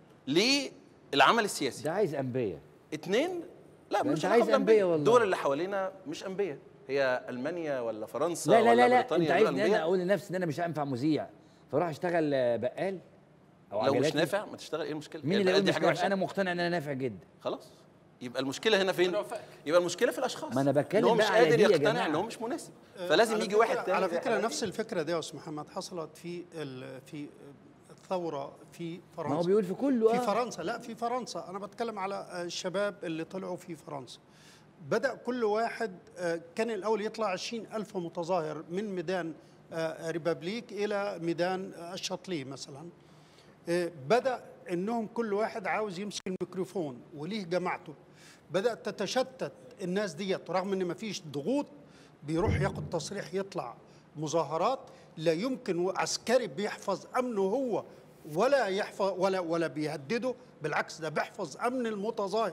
للعمل السياسي ده عايز انبياء اتنين لا ده مش أنت علاقة عايز بالأنبياء. أنبياء والله. الدول اللي حوالينا مش انبياء هي المانيا ولا فرنسا لا لا ولا لا لا بريطانيا انت دول عايزني انا أنبياء. اقول لنفسي ان انا مش هينفع مذيع فاروح اشتغل آه، بقال او لو مش عجلاتي؟ نافع ما تشتغل ايه المشكله مين هي اللي يقول دي مش حاجه نافع وحشه انا مقتنع ان انا نافع جدا خلاص يبقى المشكله هنا فين ربنا يوفقك. يبقى المشكله في الاشخاص ما أنا بتكلم ان هو مش بقى على قادر دي يا يقتنع جماعة. ان هو مش مناسب فلازم على يجي فكرة- واحد تاني على زي فكره حالاتي. نفس الفكره دي يا استاذ محمد حصلت في ال- في الثوره في فرنسا ما هو بيقول في كله في اه فرنسا لا في فرنسا انا بتكلم على الشباب اللي طلعوا في فرنسا بدأ كل واحد آه، كان الأول يطلع 20 ألف متظاهر من ميدان آه، ريبابليك إلى ميدان آه، الشاطلي مثلا آه، بدأ إنهم كل واحد عاوز يمسك الميكروفون وليه جماعته بدأت تتشتت الناس ديت رغم إن مفيش ضغوط بيروح ياخد تصريح يطلع مظاهرات لا يمكن عسكري بيحفظ أمنه هو ولا يحفظ ولا ولا بيهدده بالعكس ده بيحفظ أمن المتظاهر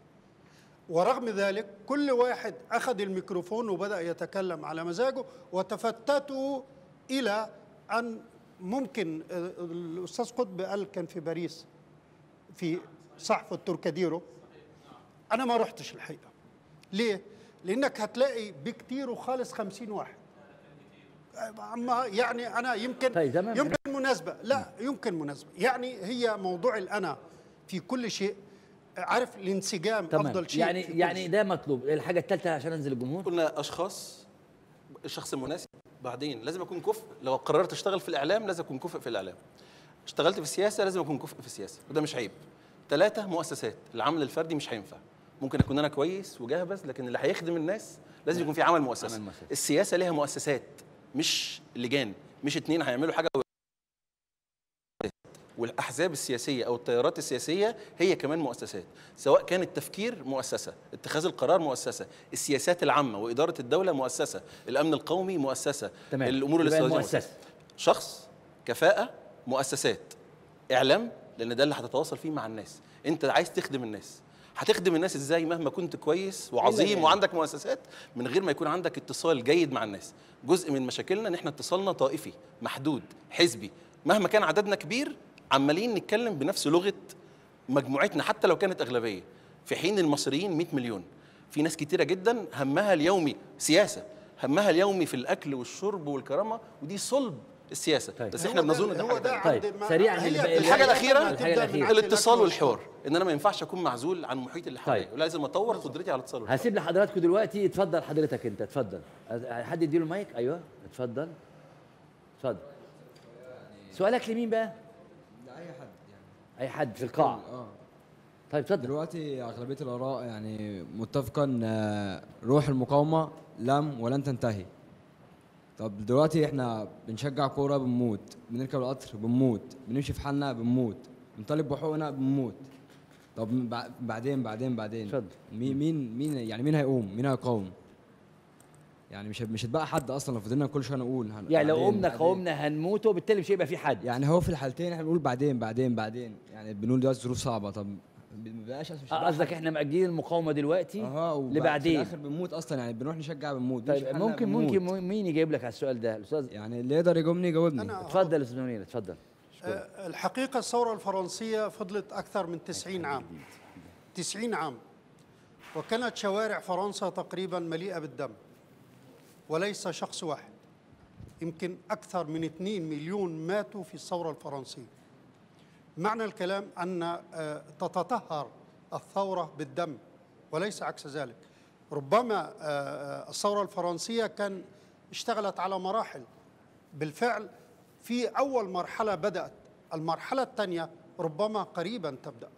ورغم ذلك كل واحد أخذ الميكروفون وبدأ يتكلم على مزاجه وتفتتوا إلى أن ممكن آه، الأستاذ قطب قال كان في باريس في صحف التركاديرو أنا ما رحتش الحقيقة ليه؟ لأنك هتلاقي بكتير وخالص خمسين واحد أما يعني أنا يمكن طيب، تمام. يمكن مناسبة لا يمكن مناسبة يعني هي موضوع الأنا في كل شيء عارف الانسجام تمام أفضل شيء يعني في كل يعني شيء. ده مطلوب الحاجه الثالثه عشان انزل الجمهور قلنا اشخاص الشخص المناسب بعدين لازم اكون كفء لو قررت اشتغل في الاعلام لازم اكون كفء في الاعلام اشتغلت في السياسه لازم اكون كفء في السياسه وده مش عيب ثلاثه مؤسسات العمل الفردي مش هينفع ممكن اكون انا كويس وجاهز لكن اللي هيخدم الناس لازم يكون في عمل مؤسسه عمل مؤسسة. السياسه ليها مؤسسات مش لجان مش اتنين هيعملوا حاجه والاحزاب السياسيه او التيارات السياسيه هي كمان مؤسسات سواء كان التفكير مؤسسه اتخاذ القرار مؤسسه السياسات العامه واداره الدوله مؤسسه الامن القومي مؤسسه تمام. الامور يبقى الاستراتيجيه المؤسسة. مؤسسة. شخص كفاءه مؤسسات اعلام لان ده اللي هتتواصل فيه مع الناس انت عايز تخدم الناس هتخدم الناس ازاي مهما كنت كويس وعظيم يعني. وعندك مؤسسات من غير ما يكون عندك اتصال جيد مع الناس جزء من مشاكلنا ان احنا اتصالنا طائفي محدود حزبي مهما كان عددنا كبير عمالين نتكلم بنفس لغه مجموعتنا حتى لو كانت اغلبيه في حين المصريين 100 مليون في ناس كتيره جدا همها اليومي سياسه همها اليومي في الاكل والشرب والكرامه ودي صلب السياسه طيب. بس هو احنا ده- بنظن ده هو حاجة ده تانية. طيب، عند ما- سريعاً هي اللي بقى- بداية الحاجة الأخيرة- لما الحاجة تبدأ الأخيرة. من عند الاتصال الأكل والحوار ان انا ما ينفعش اكون معزول عن محيطي اللي حواليا طيب. ولازم اطور قدرتي على الاتصال والحوار هسيب لحضراتكم دلوقتي اتفضل حضرتك انت اتفضل حد يديله المايك ايوه اتفضل اتفضل سؤالك لمين بقى لاي حد يعني اي حد في القاعه اه طيب اتفضل دلوقتي اغلبيه الاراء يعني متفقه ان آه، روح المقاومه لم ولن تنتهي طب دلوقتي احنا بنشجع كوره بنموت بنركب القطر بنموت بنمشي في حالنا بنموت بنطالب بحقوقنا بنموت طب من بع- بعدين بعدين بعدين اتفضل. مين مين مين يعني مين هيقوم مين هيقاوم يعني مش مش هتبقى حد اصلا لو فضلنا كل شويه نقول هن- يعني لو بعدين- قمنا بعدين. قومنا هنموت وبالتالي مش هيبقى في حد يعني هو في الحالتين احنا بنقول بعدين بعدين بعدين يعني بنقول دلوقتي ظروف صعبه طب ما بقاش مش آه، هتبقى قصدك احنا مأجلين المقاومه دلوقتي اها وبعد- في لبعدين الاخر بنموت اصلا يعني بنروح نشجع بنموت طيب بنمشي في حالنا ممكن بنموت. ممكن مين يجاوب لك على السؤال ده الاستاذ يعني اللي يقدر يجاوبني يجاوبني أنا اتفضل استاذ منير اتفضل آه، الحقيقة الثورة الفرنسية فضلت أكثر من 90 عام 90 عام وكانت شوارع فرنسا تقريبا مليئة بالدم وليس شخص واحد يمكن أكثر من 2 مليون ماتوا في الثورة الفرنسية معنى الكلام أن آه، تتطهر الثورة بالدم وليس عكس ذلك ربما آه، آه، الثورة الفرنسية كان اشتغلت على مراحل بالفعل في أول مرحلة بدأت المرحلة الثانية ربما قريبا تبدأ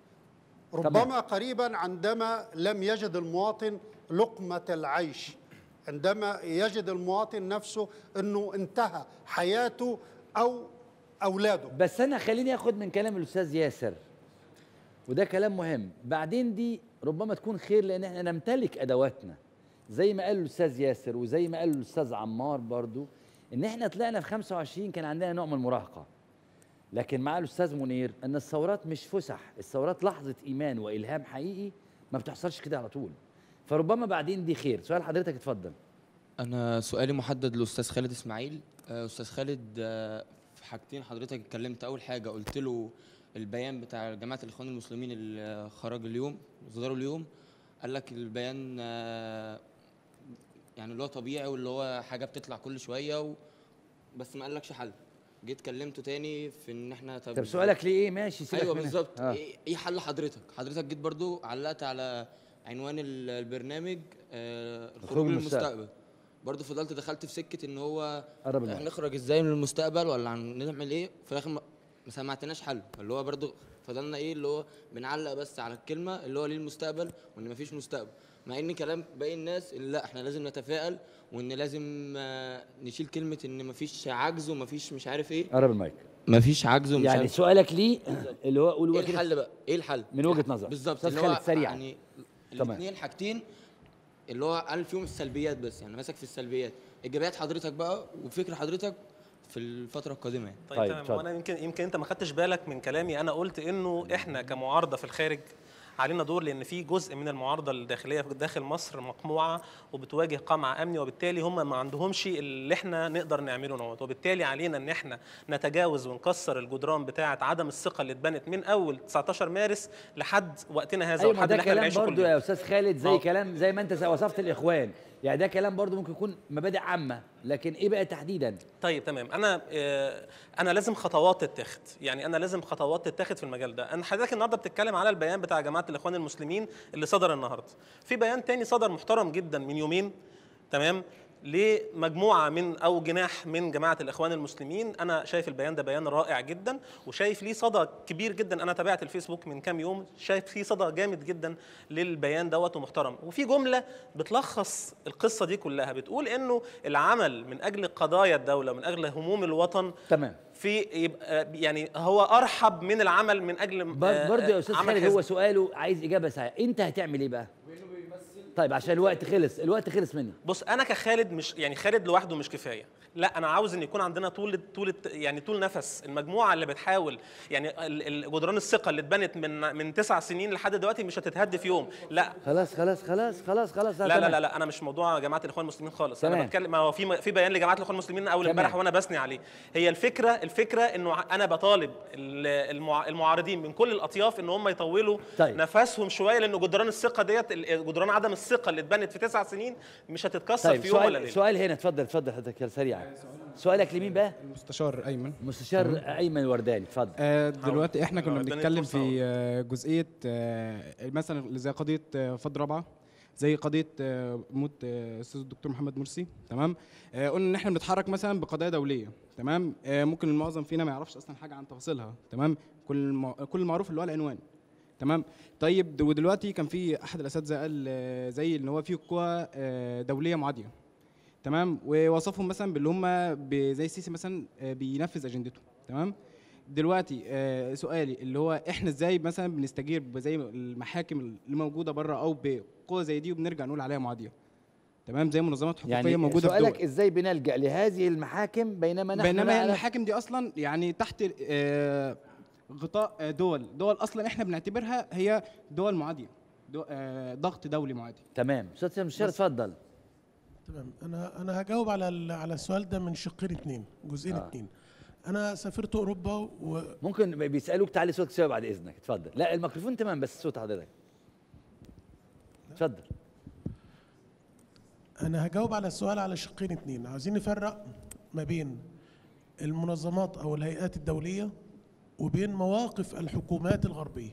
ربما قريبا عندما لم يجد المواطن لقمة العيش عندما يجد المواطن نفسه أنه انتهى حياته أو أولاده بس انا خليني اخد من كلام الاستاذ ياسر وده كلام مهم بعدين دي ربما تكون خير لان احنا نمتلك ادواتنا زي ما قال الاستاذ ياسر وزي ما قال الاستاذ عمار برضو ان احنا طلعنا في 25 كان عندنا نوع من المراهقه لكن مع الاستاذ منير ان الثورات مش فسح الثورات لحظه ايمان والهام حقيقي ما بتحصلش كده على طول فربما بعدين دي خير سؤال حضرتك اتفضل انا سؤالي محدد لاستاذ خالد اسماعيل آه، استاذ خالد آه، في حاجتين حضرتك اتكلمت اول حاجه قلت له البيان بتاع جماعه الاخوان المسلمين اللي خرج اليوم صدروا اليوم قال لك البيان آه، يعني اللي هو طبيعي واللي هو حاجه بتطلع كل شويه و... بس ما قالكش حل جيت كلمته تاني في ان احنا طب سؤالك ليه ايه ماشي سيبك ايوه منها. بالظبط آه. ايه إيه حل حضرتك حضرتك جيت برضو علقت على عنوان ال- البرنامج آه الخروج للمستقبل. للمستقبل برضو فضلت دخلت في سكه ان هو قرب المايك. هنخرج ازاي من المستقبل ولا هنعمل ايه في الاخر ما ما سمعتناش حل اللي هو برضو فضلنا ايه اللي هو بنعلق بس على الكلمه اللي هو ليه المستقبل وان مفيش مستقبل مع ان كلام باقي الناس اللي لا احنا لازم نتفائل وان لازم آه، نشيل كلمه ان مفيش عجز ومفيش مش عارف ايه قرب المايك مفيش عجز ومش يعني عارف سؤالك ليه اللي هو قول ايه وجهة- الحل بقى ايه الحل من وجهة نظرك. بالظبط أستاذ اللي هو خالد سريعاً. يعني تمام. الاثنين حاجتين اللي هو قال فيهم السلبيات بس يعني ماسك في السلبيات ايجابيات حضرتك بقى وفكر حضرتك في الفتره القادمه يعني. طيب, طيب، تمام اتفضل. وانا يمكن يمكن انت ما خدتش بالك من كلامي انا قلت انه احنا كمعارضه في الخارج علينا دور لان في جزء من المعارضه الداخليه في داخل مصر مقموعه وبتواجه قمع امني وبالتالي هم ما عندهمش اللي احنا نقدر نعمله نوت وبالتالي علينا ان احنا نتجاوز ونكسر الجدران بتاعه عدم الثقه اللي اتبنت من اول 19 مارس لحد وقتنا هذا ايوه ما ولحد ده اللي احنا كلام بنعيشه كل برضو يوم. يا استاذ خالد زي آه. كلام زي ما انت وصفت الاخوان يعني ده كلام برضو ممكن يكون مبادئ عامه لكن ايه بقى تحديدا طيب تمام انا آه، انا لازم خطوات تتاخد يعني انا لازم خطوات تتاخد في المجال ده انا حضرتك النهارده بتتكلم على البيان بتاع جماعه الاخوان المسلمين اللي صدر النهارده في بيان تاني صدر محترم جدا من يومين تمام لمجموعه من او جناح من جماعه الاخوان المسلمين انا شايف البيان ده بيان رائع جدا وشايف ليه صدى كبير جدا انا تابعت الفيسبوك من كام يوم شايف فيه صدى جامد جدا للبيان دوت ومحترم وفي جمله بتلخص القصه دي كلها بتقول انه العمل من اجل قضايا الدوله من اجل هموم الوطن تمام في يبقى يعني هو ارحب من العمل من اجل بر- برضو يا استاذ عمل خالد حزب. هو سؤاله عايز اجابه سريعه انت هتعمل ايه بقى طيب عشان الوقت خلص الوقت خلص مني بص انا كخالد مش يعني خالد لوحده مش كفايه لا انا عاوز ان يكون عندنا طول طول يعني طول نفس المجموعه اللي بتحاول يعني ال- ال- جدران الثقه اللي اتبنت من من تسع سنين لحد دلوقتي مش هتتهد في يوم لا خلاص خلاص خلاص خلاص خلاص لا لا تمام. لا, لا انا مش موضوع جماعه الاخوان المسلمين خالص تمام. انا بتكلم ما هو في في بيان لجماعه الاخوان المسلمين اول تمام. امبارح وانا بثني عليه هي الفكره الفكره انه ع- انا بطالب ال- المع- المعارضين من كل الاطياف ان هم يطولوا طيب. نفسهم شويه لان جدران الثقه ديت ال- جدران عدم الثقه الثقه اللي اتبنت في تسع سنين مش هتتكسر طيب في يوم ولا سؤال ليله سؤال هنا اتفضل اتفضل حضرتك سريعا سؤالك لمين بقى؟ المستشار ايمن مستشار ايمن ورداني اتفضل آه، دلوقتي احنا كنا آه، اداني بنتكلم فرصة في آه، جزئيه آه، مثلا زي قضيه آه، فض رابعه زي قضيه آه، موت آه، استاذ الدكتور محمد مرسي تمام آه، قلنا ان احنا بنتحرك مثلا بقضايا دوليه تمام آه، ممكن المعظم فينا ما يعرفش اصلا حاجه عن تفاصيلها تمام كل الم- كل المعروف اللي هو العنوان تمام طيب د- ودلوقتي كان في احد الاساتذه قال آه، زي ان هو في قوى آه، دوليه معاديه تمام ووصفهم مثلا باللي هم ب- زي السيسي مثلا آه، بينفذ اجندته تمام دلوقتي آه، سؤالي اللي هو احنا ازاي مثلا بنستجير زي المحاكم اللي موجوده بره او بقوه زي دي وبنرجع نقول عليها معاديه تمام زي منظمات حقوقيه يعني موجوده في سؤالك دول ازاي بنلجا لهذه المحاكم بينما نحن بينما نعرف- المحاكم دي اصلا يعني تحت آه، غطاء آه، دول دول اصلا احنا بنعتبرها هي دول معاديه دو- آه، ضغط دولي معادي تمام استاذ مستشار اتفضل تمام انا انا هجاوب على ال- على السؤال ده من شقين اتنين جزئين آه. اتنين انا سافرت اوروبا و ممكن بيسالوك تعالي صوتك شويه بعد اذنك اتفضل لا الميكروفون تمام بس صوت حضرتك اتفضل انا هجاوب على السؤال على شقين اتنين عاوزين نفرق ما بين المنظمات او الهيئات الدوليه وبين مواقف الحكومات الغربيه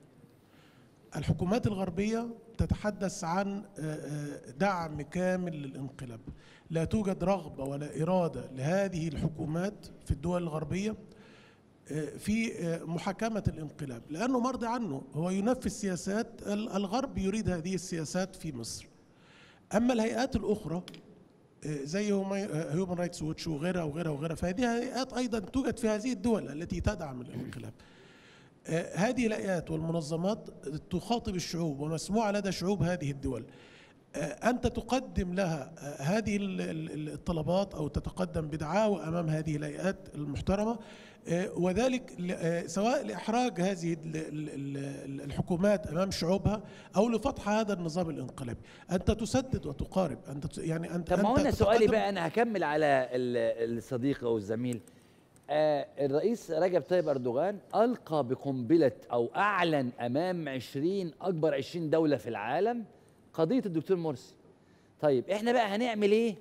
الحكومات الغربيه تتحدث عن آه، آه، دعم كامل للانقلاب لا توجد رغبه ولا اراده لهذه الحكومات في الدول الغربيه آه، في آه، محاكمه الانقلاب لانه مرضي عنه هو ينفذ سياسات ال- الغرب يريد هذه السياسات في مصر اما الهيئات الاخرى آه، زي هيومن رايتس ووتش وغيرها وغيرها وغيرها فهذه هيئات ايضا توجد في هذه الدول التي تدعم الانقلاب آه، هذه الهيئات والمنظمات تخاطب الشعوب ومسموعه لدى شعوب هذه الدول آه، انت تقدم لها آه، هذه ال- ال- الطلبات او تتقدم بدعاوى امام هذه الهيئات المحترمه آه، وذلك ل- آه، سواء لاحراج هذه ال- ال- ال- الحكومات امام شعوبها او لفتح هذا النظام الانقلابي انت تسدد وتقارب انت ت- يعني انت طب ما هو أنت انا سؤالي تتقدم- بقى انا هكمل على ال- الصديق او الزميل آه الرئيس رجب طيب اردوغان القى بقنبله او اعلن امام 20 اكبر 20 دوله في العالم قضيه الدكتور مرسي طيب احنا بقى هنعمل ايه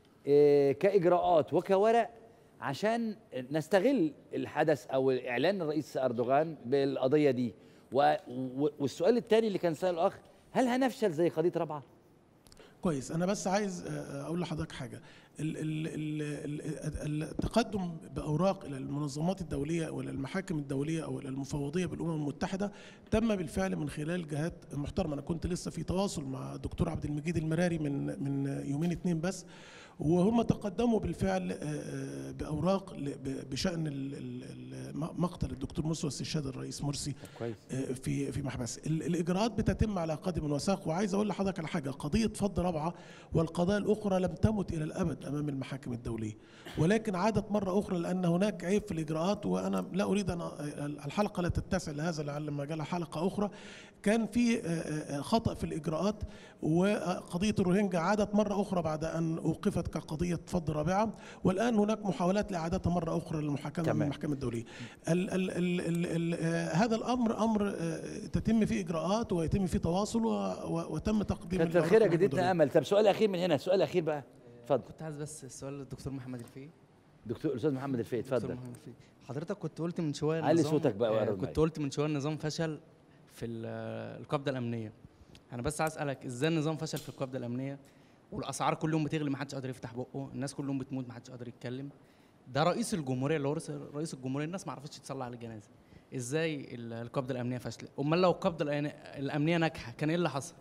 آه كاجراءات وكورق عشان نستغل الحدث او اعلان الرئيس اردوغان بالقضيه دي و- و- والسؤال الثاني اللي كان ساله الاخ هل هنفشل زي قضيه رابعه كويس انا بس عايز آه، اقول لحضرتك حاجه ال- ال- ال- ال- التقدم باوراق الى المنظمات الدوليه والى المحاكم الدوليه او الى المفوضيه بالامم المتحده تم بالفعل من خلال جهات محترمه انا كنت لسه في تواصل مع الدكتور عبد المجيد المراري من من يومين اتنين بس وهم تقدموا بالفعل آه، آه، باوراق ل- ب- بشان ال- ال- ال- مقتل الدكتور مرسي واستشهاد الرئيس مرسي كويس آه، في في محبس ال- الاجراءات بتتم على قدم وساق وعايز اقول لحضرتك على حاجه قضيه فض رابعه والقضايا الاخرى لم تمت الى الابد امام المحاكم الدوليه ولكن عادت مره اخرى لان هناك عيب في الاجراءات وانا لا اريد ان الحلقه لا تتسع لهذا لعل ما جال حلقه اخرى كان في آه، آه، خطا في الاجراءات وقضيه الروهينجا عادت مره اخرى بعد ان اوقفت كقضيه فض رابعه والان هناك محاولات لاعادتها مره اخرى للمحاكمه تمام. من المحكمه الدوليه ال ال ال ال ال آه، هذا الامر امر آه، تتم فيه اجراءات ويتم فيه تواصل و- و- وتم تقديم كتر الأوراق خيرك للمحكمة اديتنا الدولية. امل طب سؤال اخير من هنا سؤال اخير بقى اتفضل كنت عايز بس السؤال للدكتور محمد الفقي دكتور استاذ محمد الفقي دكتور اتفضل محمد الفقي حضرتك كنت قلت من شويه علي النظام- صوتك بقى آه، وقرب كنت المايك. قلت من شويه النظام فشل في ال- آه، القبضه الامنيه انا بس عايز اسالك ازاي النظام فشل في القبضه الامنيه والاسعار كل يوم بتغلي ما حدش قادر يفتح بقه الناس كل يوم بتموت ما حدش قادر يتكلم ده رئيس الجمهوريه اللي هو رئيس- رئيس الجمهوريه الناس ما عرفتش تصلي على الجنازه ازاي ال- القبضه الامنيه فاشله امال لو القبضه الأن- الامنيه ناجحه كان ايه اللي حصل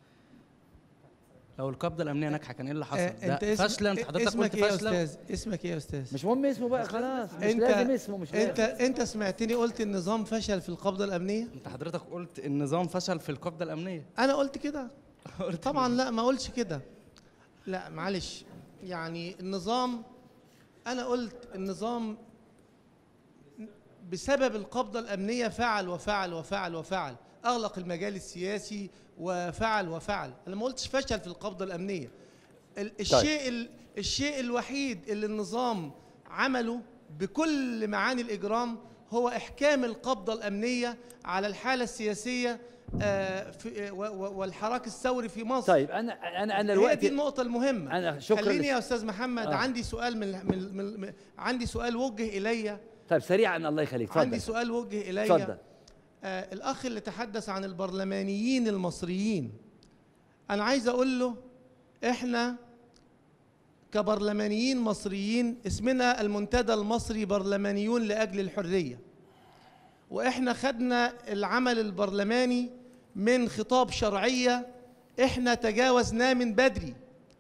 لو القبضه الامنيه ناجحه كان ايه اللي حصل آه، انت ده اسم- فاشله انت حضرتك اسمك قلت ايه يا فاشله استاذ اسمك ايه يا استاذ مش مهم اسمه بقى خلاص مش انت لازم اسمه مش انت لازم انت سمعتني قلت النظام فشل في القبضه الامنيه انت حضرتك قلت النظام فشل في القبضه الامنيه انا قلت كده طبعا لا ما اقولش كده لا معلش يعني النظام انا قلت النظام بسبب القبضه الامنيه فعل وفعل وفعل وفعل اغلق المجال السياسي وفعل وفعل انا ما قلتش فشل في القبضه الامنيه ال- الشيء ال- الشيء الوحيد اللي النظام عمله بكل معاني الاجرام هو إحكام القبضة الأمنية على الحالة السياسية آه، في- و- و- والحراك الثوري في مصر طيب انا انا انا هي دي الوقت النقطة المهمة أنا شكراً خليني لس- يا أستاذ محمد آه. عندي سؤال من, من, من, من عندي سؤال وجه إلي طيب سريعا الله يخليك عندي تفضل سؤال وجه إلي اتفضل آه الأخ اللي تحدث عن البرلمانيين المصريين أنا عايز أقول له إحنا كبرلمانيين مصريين اسمنا المنتدى المصري برلمانيون لأجل الحرية وإحنا خدنا العمل البرلماني من خطاب شرعية إحنا تجاوزناه من بدري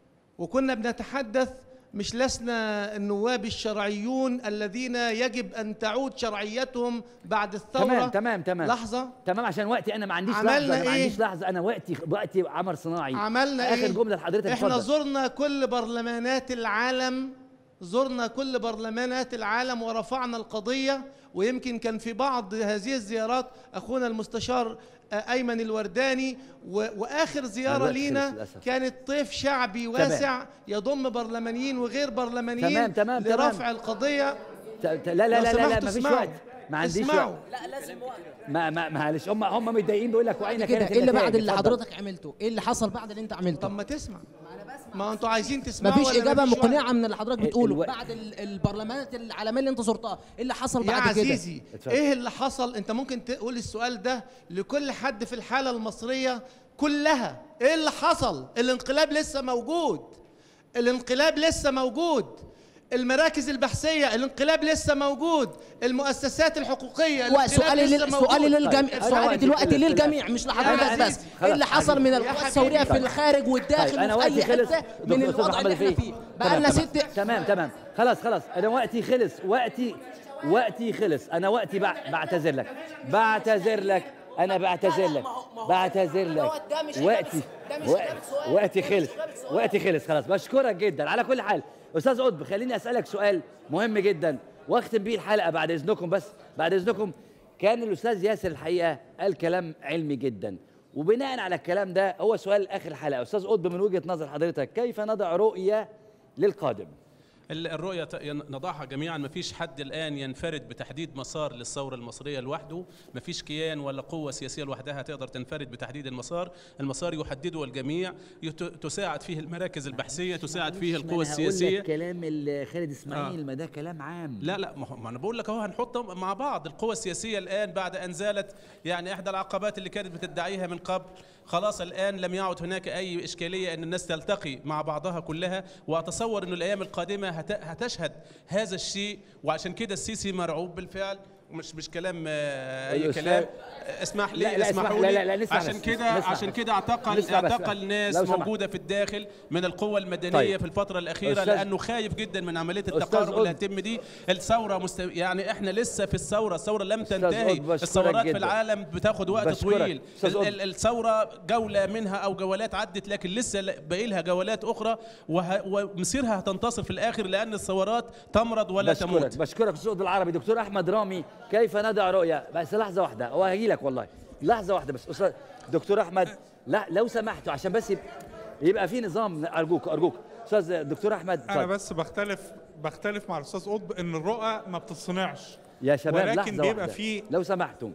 وكنا بنتحدث مش لسنا النواب الشرعيون الذين يجب ان تعود شرعيتهم بعد الثوره تمام تمام تمام لحظه تمام عشان وقتي انا ما عنديش عملنا لحظه أنا ما إيه؟ عنديش لحظه انا وقتي وقتي عمر صناعي عملنا اخر ايه جمله لحضرتك احنا اتفضل. زرنا كل برلمانات العالم زرنا كل برلمانات العالم ورفعنا القضيه ويمكن كان في بعض هذه الزيارات اخونا المستشار آه، ايمن الورداني و- واخر زياره الوقت خلص لينا للأسف. كانت طيف شعبي واسع يضم برلمانيين وغير برلمانيين تمام، تمام، تمام. لرفع القضيه ت- ت- لا لا لو لا لا, لا سمحتوا ما فيش اسمعوا. وقت ما عنديش اسمعوا. وقت لا لازم وقت ما ما معلش هم هم متضايقين بيقول لك وعينا كده كانت ايه اللي بعد النتائج. اللي اتفضل. حضرتك عملته ايه اللي حصل بعد اللي انت عملته طب ما تسمع ما انتوا عايزين تسمعوا مفيش ولا اجابه مفيش وقت؟ مقنعه من اللي حضرتك بتقوله الوقت. بعد ال- البرلمانات العالميه اللي انت زرتها ايه اللي حصل يا بعد كده عزيزي اتفضل. ايه اللي حصل انت ممكن تقول السؤال ده لكل حد في الحاله المصريه كلها ايه اللي حصل الانقلاب لسه موجود الانقلاب لسه موجود المراكز البحثيه الانقلاب لسه موجود المؤسسات الحقوقيه الانقلاب وسؤالي لسه لل... موجود. سؤالي للجميع طيب. سؤالي أنا دلوقتي وقتي خلص للجميع للأسف. مش يا لحضرتك عزيزي، بس خلاص. ايه اللي حصل من يا القوى حبيبي. الثوريه في طيب. الخارج طيب والداخل انا وفي وقتي اي خلص حته من دكتور أستاذ الوضع محمد اللي احنا رفيق. فيه تمام، بقالنا تمام. ست تمام تمام خلاص خلاص انا وقتي خلص وقتي وقتي خلص انا وقتي بع- بعتذر لك بعتذر لك انا بعتذر لك بعتذر لك ده مش إجابة- وقتي ده مش وق- إجابة سؤال. وقتي ده مش خلص إجابة سؤال. وقتي خلص خلاص بشكرك جدا على كل حال استاذ قطب خليني اسالك سؤال مهم جدا واختم بيه الحلقه بعد اذنكم بس بعد اذنكم كان الاستاذ ياسر الحقيقه قال كلام علمي جدا وبناء على الكلام ده هو سؤال اخر الحلقه استاذ قطب من وجهه نظر حضرتك كيف نضع رؤيه للقادم ال- الرؤية ت- ين- نضعها جميعا ما فيش حد الآن ينفرد بتحديد مسار للثورة المصرية لوحده ما فيش كيان ولا قوة سياسية لوحدها تقدر تنفرد بتحديد المسار المسار يحدده الجميع يت- تساعد فيه المراكز البحثية تساعد فيه القوى السياسية كلام خالد اسماعيل ما ده كلام عام لا لا ما هو- ما انا بقول لك اهو هنحط مع بعض القوى السياسيه الان بعد ان زالت يعني احدى العقبات اللي كانت بتدعيها من قبل خلاص الان لم يعد هناك اي اشكاليه ان الناس تلتقي مع بعضها كلها واتصور انه الايام القادمه هت- هتشهد هذا الشيء وعشان كده السيسي مرعوب بالفعل مش مش كلام آه، اي الأستاذ- كلام آه، اسمح لي لا، لا، اسمح- اسمحوا لا، لي لا، لا، نسمع عشان بس، كده نسمع عشان بس. كده اعتقل نسمع بس. اعتقل ناس لو سمحت. موجوده في الداخل من القوى المدنيه طيب. في الفتره الاخيره أستاذ- لانه خايف جدا من عمليه أستاذ التقارب اللي قطب. هتتم دي الثوره مست... يعني احنا لسه في الثوره الثوره لم أستاذ تنتهي قطب، بشكرك الثورات في جداً. العالم بتاخد وقت بشكرك. طويل أستاذ ال- قطب. ال- الثوره جوله منها او جولات عدت لكن لسه ل- باقي لها جولات اخرى وه... ومصيرها هتنتصر في الاخر لان الثورات تمرض ولا بشكرك تموت بشكرك استاذ قطب العربي دكتور احمد رامي كيف نضع رؤيه بس لحظه واحده هو هجي لك والله لحظه واحده بس استاذ دكتور احمد لا لو سمحتوا عشان بس يبقى, يبقى في نظام ارجوك ارجوك استاذ دكتور احمد انا اتفضل. بس بختلف بختلف مع الاستاذ قطب ان الرؤى ما بتتصنعش يا شباب ولكن لحظه بيبقى واحدة. في لو سمحتم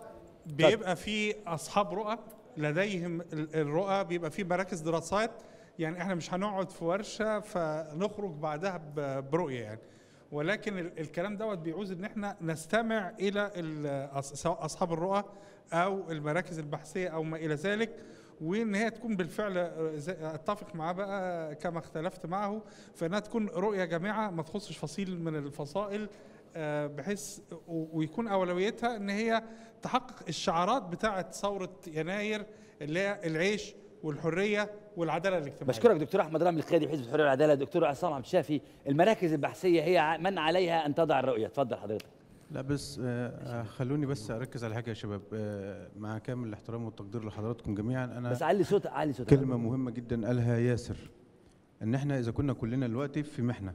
بيبقى في اصحاب رؤى لديهم ال- الرؤى بيبقى في مراكز دراسات يعني احنا مش هنقعد في ورشه فنخرج بعدها ب- برؤيه يعني ولكن ال- الكلام دوت بيعوز ان احنا نستمع الى ال- أص- سواء اصحاب الرؤى او المراكز البحثيه او ما الى ذلك وان هي تكون بالفعل آه، زي- اتفق معاه بقى كما اختلفت معه فانها تكون رؤيه جامعه ما تخصش فصيل من الفصائل آه، بحيث و- ويكون اولويتها ان هي تحقق الشعارات بتاعه ثوره يناير اللي هي العيش والحريه والعداله الاجتماعيه بشكرك دكتور احمد رامي القيادي بحزب الحريه والعداله دكتور عصام عبد الشافي المراكز البحثيه هي ع- من عليها ان تضع الرؤيه اتفضل حضرتك لا بس آه، آه، خلوني بس اركز على حاجه يا شباب آه، مع كامل الاحترام والتقدير لحضراتكم جميعا انا بس علي صوت علي صوت كلمه مهمه جدا قالها ياسر ان احنا اذا كنا كلنا دلوقتي في محنه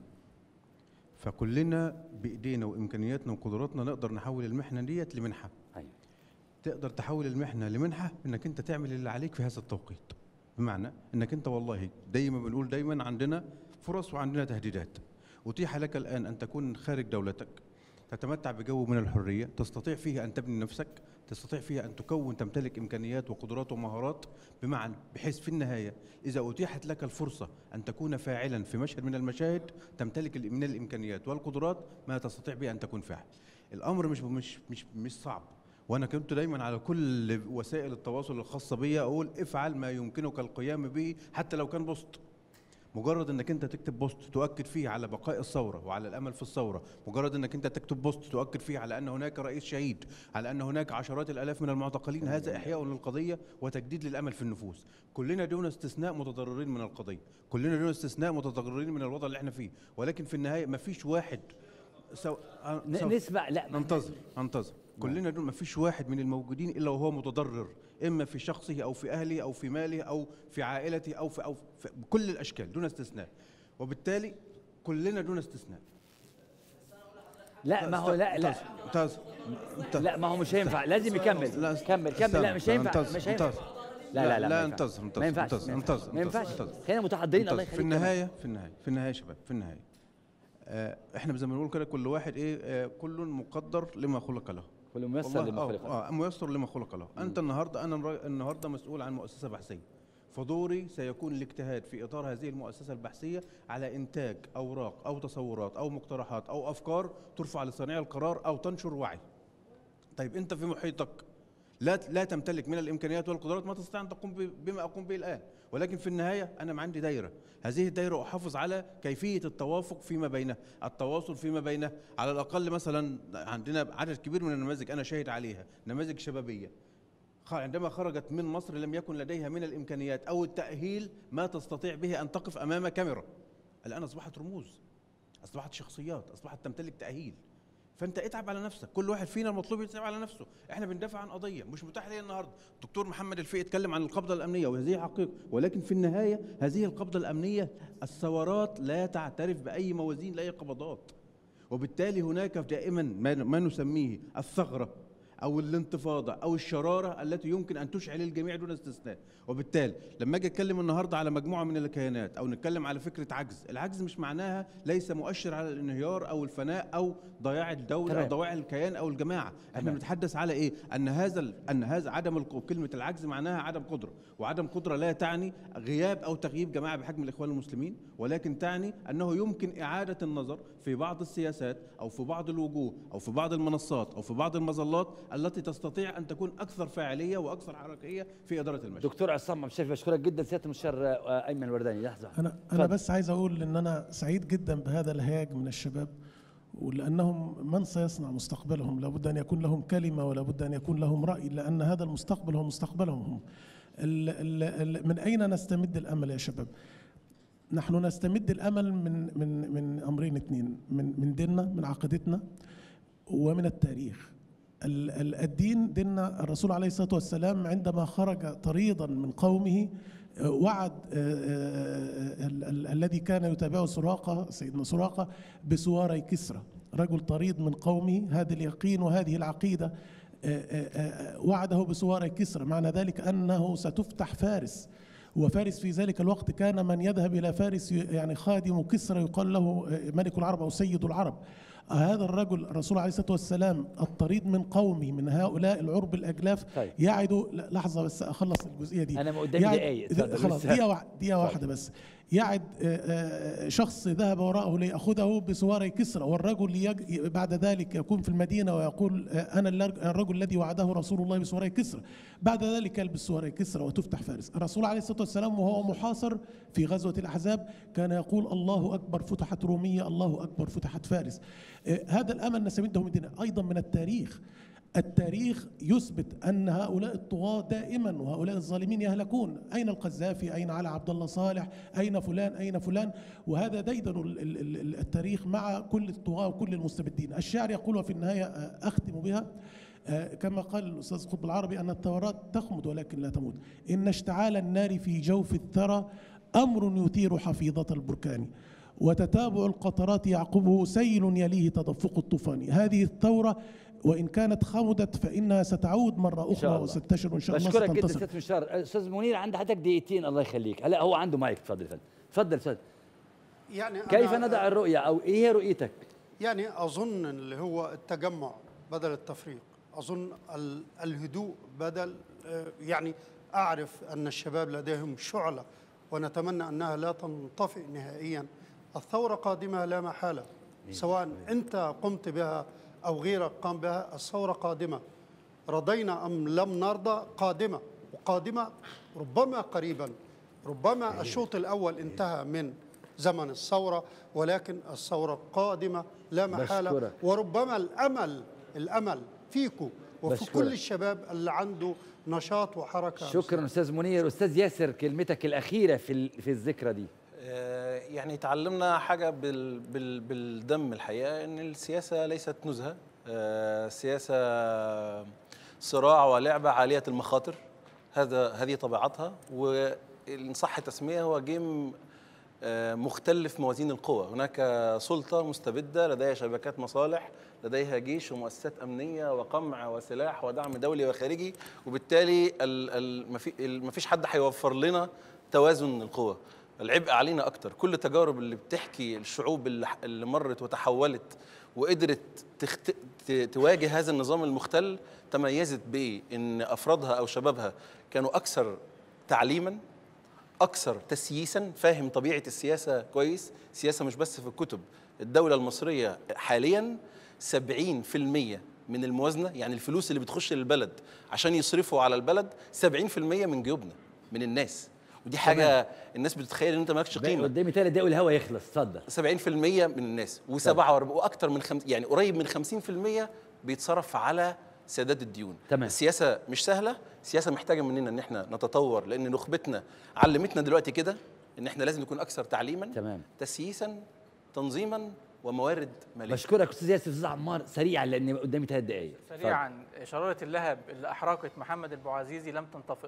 فكلنا بايدينا وامكانياتنا وقدراتنا نقدر نحول المحنه ديت لمنحه أيوة. تقدر تحول المحنه لمنحه انك انت تعمل اللي عليك في هذا التوقيت بمعنى انك انت والله دايما بنقول دايما عندنا فرص وعندنا تهديدات اتيح لك الان ان تكون خارج دولتك تتمتع بجو من الحريه تستطيع فيه ان تبني نفسك تستطيع فيها ان تكون تمتلك امكانيات وقدرات ومهارات بمعنى بحيث في النهايه اذا اتيحت لك الفرصه ان تكون فاعلا في مشهد من المشاهد تمتلك ال- من الامكانيات والقدرات ما تستطيع به ان تكون فاعل الامر مش مش مش مش صعب وانا كنت دايما على كل وسائل التواصل الخاصه بي اقول افعل ما يمكنك القيام به حتى لو كان بوست مجرد انك انت تكتب بوست تؤكد فيه على بقاء الثوره وعلى الامل في الثوره مجرد انك انت تكتب بوست تؤكد فيه على ان هناك رئيس شهيد على ان هناك عشرات الالاف من المعتقلين هذا احياء للقضيه وتجديد للامل في النفوس كلنا دون استثناء متضررين من القضيه كلنا دون استثناء متضررين من الوضع اللي احنا فيه ولكن في النهايه ما فيش واحد سو... آه، ن- سو- نسمع لا ننتظر ننتظر كلنا دول ما فيش واحد من الموجودين الا وهو متضرر اما في شخصه او في اهله او في ماله او في عائلته او في او في بكل الاشكال دون استثناء وبالتالي كلنا دون استثناء لا ما هو لا لا ممتاز لا ما هو مش هينفع لازم يكمل كمل كمل لا مش هينفع انتظر مش هينفع انتظر لا لا لا لا ما ينفعش. انتظر انتظر ما ينفعش انتظر ما ينفعش انتظر ما ينفعش انتظر. خلينا متحضرين الله انتظر. يخليك في النهايه في النهايه في النهايه يا شباب في النهايه آه احنا زي ما بنقول كده كل واحد ايه آه كل مقدر لما خلق له كل ميسر والله لما آه، خلق له. اه ميسر لما خلق له انت النهارده انا الر- النهارده مسؤول عن مؤسسه بحثيه فدوري سيكون الاجتهاد في اطار هذه المؤسسه البحثيه على انتاج اوراق او تصورات او مقترحات او افكار ترفع لصانعي القرار او تنشر وعي طيب انت في محيطك لا لا تمتلك من الامكانيات والقدرات ما تستطيع ان تقوم ب- بما اقوم به الان ولكن في النهايه انا ما عندي دايره هذه الدايره احافظ على كيفيه التوافق فيما بينها التواصل فيما بينها على الاقل مثلا عندنا عدد كبير من النماذج انا شاهد عليها نماذج شبابيه خ- عندما خرجت من مصر لم يكن لديها من الامكانيات او التاهيل ما تستطيع به ان تقف امام كاميرا الان اصبحت رموز اصبحت شخصيات اصبحت تمتلك تاهيل فانت اتعب على نفسك كل واحد فينا المطلوب يتعب على نفسه احنا بندافع عن قضيه مش متاح لي النهارده دكتور محمد الفقي اتكلم عن القبضه الامنيه وهذه حقيقه ولكن في النهايه هذه القبضه الامنيه الثورات لا تعترف باي موازين لاي قبضات وبالتالي هناك دائما ما ما نسميه الثغره او الانتفاضه او الشراره التي يمكن ان تشعل الجميع دون استثناء وبالتالي لما اجي اتكلم النهارده على مجموعه من الكيانات او نتكلم على فكره عجز العجز مش معناها ليس مؤشر على الانهيار او الفناء او ضياع الدوله تمام. او ضياع الكيان او الجماعه احنا تمام. بنتحدث على ايه ان هذا ال- ان هذا عدم الق- كلمه العجز معناها عدم قدره وعدم قدره لا تعني غياب او تغييب جماعه بحجم الاخوان المسلمين ولكن تعني انه يمكن اعاده النظر في بعض السياسات او في بعض الوجوه او في بعض المنصات او في بعض المظلات التي تستطيع ان تكون اكثر فاعليه واكثر حركيه في اداره المشهد دكتور عصام عبد الشريف بشكرك جدا سياده المستشار آه، ايمن الورداني لحظه انا انا اتفضل. بس عايز اقول ان انا سعيد جدا بهذا الهياج من الشباب ولانهم من سيصنع مستقبلهم لابد ان يكون لهم كلمه ولابد ان يكون لهم راي لان هذا المستقبل هو مستقبلهم هم ال ال ال من اين نستمد الامل يا شباب نحن نستمد الامل من من من امرين اثنين من من ديننا من عقيدتنا ومن التاريخ ال- ال- الدين ديننا الرسول عليه الصلاه والسلام عندما خرج طريدا من قومه آه، وعد آه، آه، ال- ال- الذي كان يتابعه سراقه سيدنا سراقه بسواري كسرى رجل طريد من قومه هذا اليقين وهذه العقيده آه، آه، آه، وعده بسواري كسرى معنى ذلك انه ستفتح فارس وفارس في ذلك الوقت كان من يذهب الى فارس ي- يعني خادم كسرى يقال له آه، ملك العرب او سيد العرب هذا الرجل الرسول عليه الصلاه والسلام الطريد من قومه من هؤلاء العرب الاجلاف طيب. يعد لا، لحظه بس اخلص الجزئيه دي أنا قدامي يعد- دقايق، اتفضل. خلاص لسه. دقيقه واحده دقيقه واحده بس يعد آه، آه، شخص ذهب وراءه ليأخذه بسواري كسرى والرجل يج... بعد ذلك يكون في المدينة ويقول آه، أنا الل- الرجل الذي وعده رسول الله بسواري كسرى بعد ذلك يلبس سواري كسرى وتفتح فارس الرسول عليه الصلاة والسلام وهو محاصر في غزوة الأحزاب كان يقول الله أكبر فتحت رومية الله أكبر فتحت فارس آه، هذا الأمل نستمده من ديننا أيضا من التاريخ التاريخ يثبت ان هؤلاء الطغاة دائما وهؤلاء الظالمين يهلكون، اين القذافي؟ اين علي عبد الله صالح؟ اين فلان؟ اين فلان؟ وهذا ديدن ال- ال- ال- التاريخ مع كل الطغاة وكل المستبدين، الشاعر يقول وفي النهايه آه، اختم بها آه، كما قال الاستاذ قطب العربي ان الثورات تخمد ولكن لا تموت، ان اشتعال النار في جوف الثرى امر يثير حفيظة البركان. وتتابع القطرات يعقبه سيل يليه تدفق الطوفان هذه الثورة وإن كانت خمدت فإنها ستعود مرة إن شاء أخرى الله. وستنتشر وإن شاء الله بشكرك جدا ستنتصر سياده المستشار استاذ منير عند حضرتك دقيقتين الله يخليك هلا هو عنده مايك تفضل تفضل تفضل استاذ يعني كيف أنا- نضع الرؤيه او ايه هي رؤيتك يعني أظن اللي هو التجمع بدل التفريق أظن ال- الهدوء بدل آه، يعني أعرف أن الشباب لديهم شعلة ونتمنى أنها لا تنطفئ نهائيا الثورة قادمة لا محالة سواء أنت قمت بها أو غيرك قام بها الثورة قادمة رضينا أم لم نرضى قادمة وقادمة ربما قريبا ربما الشوط الأول انتهى من زمن الثورة ولكن الثورة قادمة لا محالة بشكرك. وربما الأمل الأمل فيكم وفي بشكرك. كل الشباب اللي عنده نشاط وحركة شكرا استاذ منير استاذ ياسر كلمتك الاخيره في ال- في الذكرى دي آه، يعني تعلمنا حاجة بال بال بالدم الحقيقة إن السياسة ليست نزهة آه، السياسة صراع ولعبة عالية المخاطر هذا هذه طبيعتها وإن صح التسمية هو جيم آه، مختلف موازين القوى هناك سلطة مستبدة لديها شبكات مصالح لديها جيش ومؤسسات أمنية وقمع وسلاح ودعم دولي وخارجي وبالتالي ال- ال- مفي- ال- مفيش حد هيوفر لنا توازن القوى العبء علينا اكتر كل التجارب اللي بتحكي الشعوب اللي, اللي مرت وتحولت وقدرت تخت... ت... تواجه هذا النظام المختل تميزت بايه ان افرادها او شبابها كانوا اكثر تعليما اكثر تسييسا فاهم طبيعه السياسه كويس سياسه مش بس في الكتب الدوله المصريه حاليا 70% من الموازنه يعني الفلوس اللي بتخش للبلد عشان يصرفوا على البلد 70% من جيوبنا من الناس ودي حاجه الناس بتتخيل ان انت مالكش باقي قيمه قدامي ثلاث دقايق والهوا يخلص اتفضل 70% من الناس و47 واكثر من خم... يعني قريب من 50% بيتصرف على سداد الديون تمام. السياسه مش سهله السياسه محتاجه مننا ان احنا نتطور لان نخبتنا علمتنا دلوقتي كده ان احنا لازم نكون اكثر تعليما تمام تسييسا تنظيما وموارد ماليه بشكرك استاذ ياسر استاذ عمار سريعا لان قدامي ثلاث دقايق سريعا شرارة اللهب اللي أحرقت محمد البوعزيزي لم تنطفئ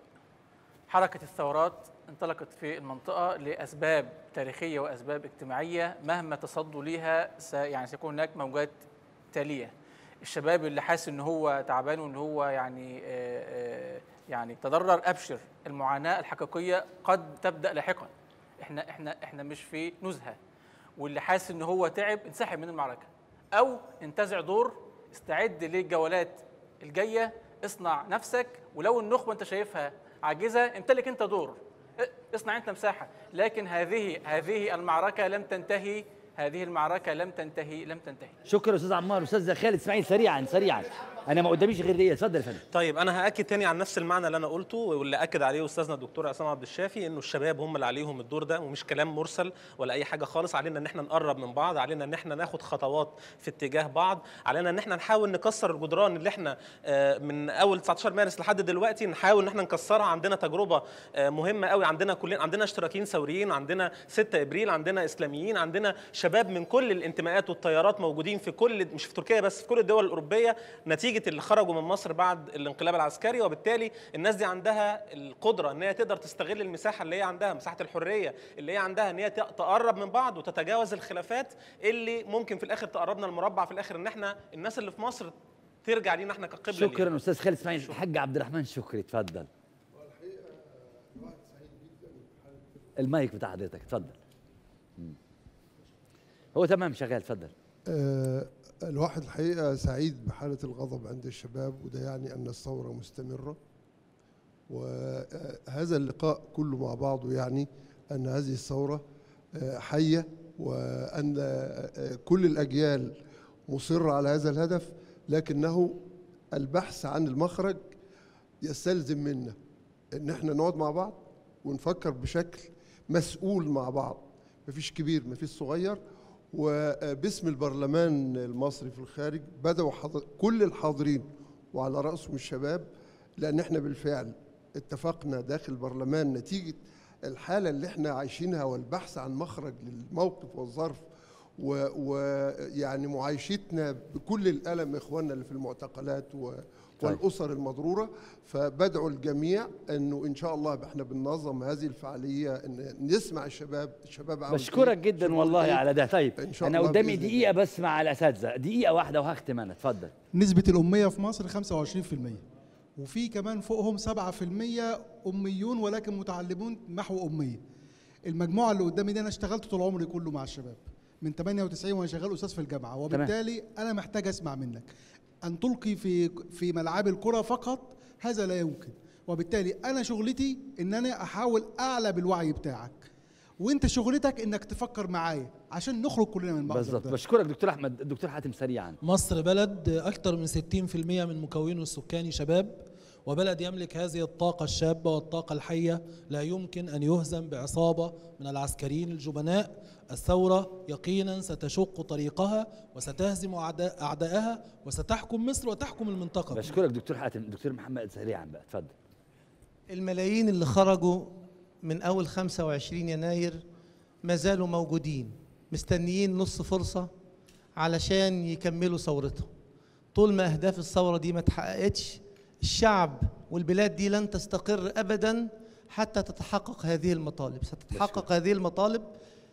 حركة الثورات انطلقت في المنطقة لأسباب تاريخية وأسباب اجتماعية مهما تصدوا ليها س... يعني سيكون هناك موجات تالية الشباب اللي حاسس ان هو تعبان وان هو يعني آه، آه، يعني تضرر ابشر المعاناة الحقيقية قد تبدأ لاحقا احنا احنا احنا مش في نزهة واللي حاسس ان هو تعب انسحب من المعركة او انتزع دور استعد للجولات الجايه اصنع نفسك ولو النخبه انت شايفها عاجزه امتلك انت دور ا- اصنع انت مساحه لكن هذه هذه المعركه لم تنتهي هذه المعركه لم تنتهي لم تنتهي شكرا استاذ عمار استاذ خالد اسماعيل سريعا سريعا انا ما قداميش غير دي اتفضل يا فندم طيب انا هاكد تاني على نفس المعنى اللي انا قلته واللي اكد عليه استاذنا الدكتور عصام عبد الشافي انه الشباب هم اللي عليهم الدور ده ومش كلام مرسل ولا اي حاجه خالص علينا ان احنا نقرب من بعض علينا ان احنا ناخد خطوات في اتجاه بعض علينا ان احنا نحاول نكسر الجدران اللي احنا آه، من اول 19 مارس لحد دلوقتي نحاول ان احنا نكسرها عندنا تجربه آه، مهمه قوي عندنا كلنا عندنا اشتراكيين ثوريين عندنا 6 ابريل عندنا اسلاميين عندنا شباب من كل الانتماءات والتيارات موجودين في كل مش في تركيا بس في كل الدول الاوروبيه نتيجه اللي خرجوا من مصر بعد الانقلاب العسكري وبالتالي الناس دي عندها القدره ان هي تقدر تستغل المساحه اللي هي عندها مساحه الحريه اللي هي عندها ان هي ت- تقرب من بعض وتتجاوز الخلافات اللي ممكن في الاخر تقربنا المربع في الاخر ان احنا الناس اللي في مصر ترجع لينا احنا كقبله ليها. شكرا استاذ خالد اسماعيل الحاج عبد الرحمن شكري اتفضل المايك بتاع حضرتك اتفضل مم. هو تمام شغال اتفضل آه، الواحد الحقيقة سعيد بحالة الغضب عند الشباب وده يعني أن الثورة مستمرة وهذا اللقاء كله مع بعضه يعني أن هذه الثورة آه، حية وأن آه، كل الأجيال مصرة على هذا الهدف لكنه البحث عن المخرج يستلزم منا ان احنا نقعد مع بعض ونفكر بشكل مسؤول مع بعض مفيش كبير مفيش صغير وباسم البرلمان المصري في الخارج بدأوا حضر كل الحاضرين وعلى رأسهم الشباب لأن احنا بالفعل اتفقنا داخل البرلمان نتيجة الحالة اللي احنا عايشينها والبحث عن مخرج للموقف والظرف ويعني معايشتنا بكل الألم إخواننا اللي في المعتقلات و طيب. والأسر المضرورة فبدعو الجميع أنه إن شاء الله احنا بننظم هذه الفعالية أن نسمع الشباب الشباب عاوز بشكرك إيه، جدا شباب والله إيه. على ده طيب إن شاء انا الله قدامي بإذن دقيقه بس مع الاساتذه دقيقه واحده وهختم انا اتفضل نسبة الأمية في مصر 25% وفي كمان فوقهم 7% أميون ولكن متعلمون محو أمية المجموعة اللي قدامي دي أنا اشتغلت طول عمري كله مع الشباب من 98 وانا شغال استاذ في الجامعه وبالتالي انا محتاج اسمع منك ان تلقي في في ملعب الكره فقط هذا لا يمكن وبالتالي انا شغلتي ان انا احاول اعلى بالوعي بتاعك وانت شغلتك انك تفكر معايا عشان نخرج كلنا من بعض بالظبط بشكرك دكتور احمد دكتور حاتم سريعا مصر بلد أكثر من 60% من مكونه السكاني شباب وبلد يملك هذه الطاقة الشابة والطاقة الحية لا يمكن أن يهزم بعصابة من العسكريين الجبناء الثورة يقينا ستشق طريقها وستهزم أعداء أعدائها وستحكم مصر وتحكم المنطقة بشكرك دكتور حاتم دكتور محمد سريعا بقى اتفضل الملايين اللي خرجوا من أول 25 يناير ما زالوا موجودين مستنيين نص فرصة علشان يكملوا ثورتهم طول ما أهداف الثورة دي ما اتحققتش الشعب والبلاد دي لن تستقر أبدا حتى تتحقق هذه المطالب ستتحقق هذه المطالب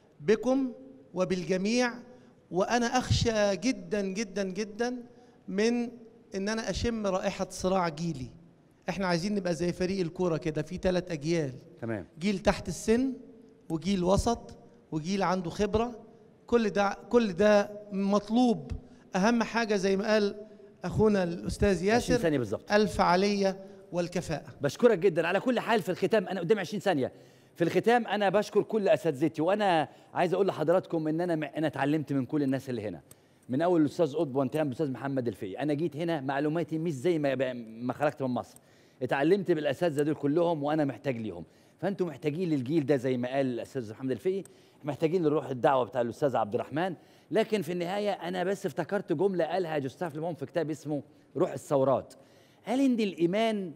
بكم وبالجميع وأنا أخشى جدا جدا جدا من إن أنا أشم رائحة صراع جيلي احنا عايزين نبقى زي فريق الكورة كده في ثلاث أجيال تمام جيل تحت السن وجيل وسط وجيل عنده خبرة كل ده كل ده مطلوب أهم حاجة زي ما قال أخونا الأستاذ 20 ياسر ثانية بالظبط الفعالية والكفاءة بشكرك جدا على كل حال في الختام انا قدامي 20 ثانيه في الختام انا بشكر كل اساتذتي وانا عايز اقول لحضراتكم ان انا انا اتعلمت من كل الناس اللي هنا من اول الاستاذ قطب وانتهى بالاستاذ محمد الفقي انا جيت هنا معلوماتي مش زي ما ما خرجت من مصر اتعلمت بالاساتذه دول كلهم وانا محتاج ليهم فانتم محتاجين للجيل ده زي ما قال الاستاذ محمد الفقي محتاجين لروح الدعوه بتاع الاستاذ عبد الرحمن لكن في النهايه انا بس افتكرت جمله قالها جوستاف ليمون في كتاب اسمه روح الثورات قال ان الايمان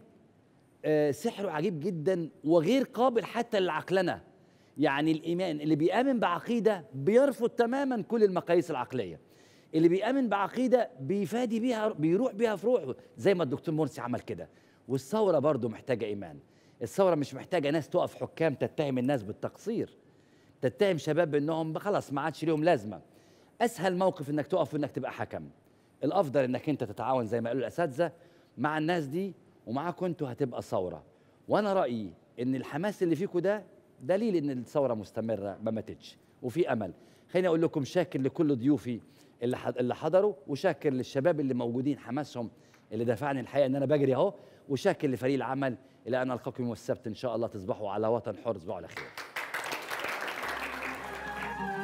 آه، سحره عجيب جدا وغير قابل حتى للعقلنه يعني الايمان اللي بيامن بعقيده بيرفض تماما كل المقاييس العقليه اللي بيامن بعقيده بيفادي بيها بيروح بيها في روحه زي ما الدكتور مرسي عمل كده والثوره برضه محتاجه ايمان الثوره مش محتاجه ناس تقف حكام تتهم الناس بالتقصير تتهم شباب بانهم خلاص ما عادش ليهم لازمه اسهل موقف انك تقف انك تبقى حكم الافضل انك انت تتعاون زي ما قالوا الاساتذه مع الناس دي ومعاكم انتوا هتبقى ثوره وانا رايي ان الحماس اللي فيكم ده دليل ان الثوره مستمره ما ماتتش وفي امل خليني اقول لكم شاكر لكل ضيوفي اللي حض- اللي حضروا وشاكر للشباب اللي موجودين حماسهم اللي دفعني الحقيقه ان انا بجري اهو وشاكر لفريق العمل الى ان القاكم يوم السبت ان شاء الله تصبحوا على وطن حر تصبحوا على خير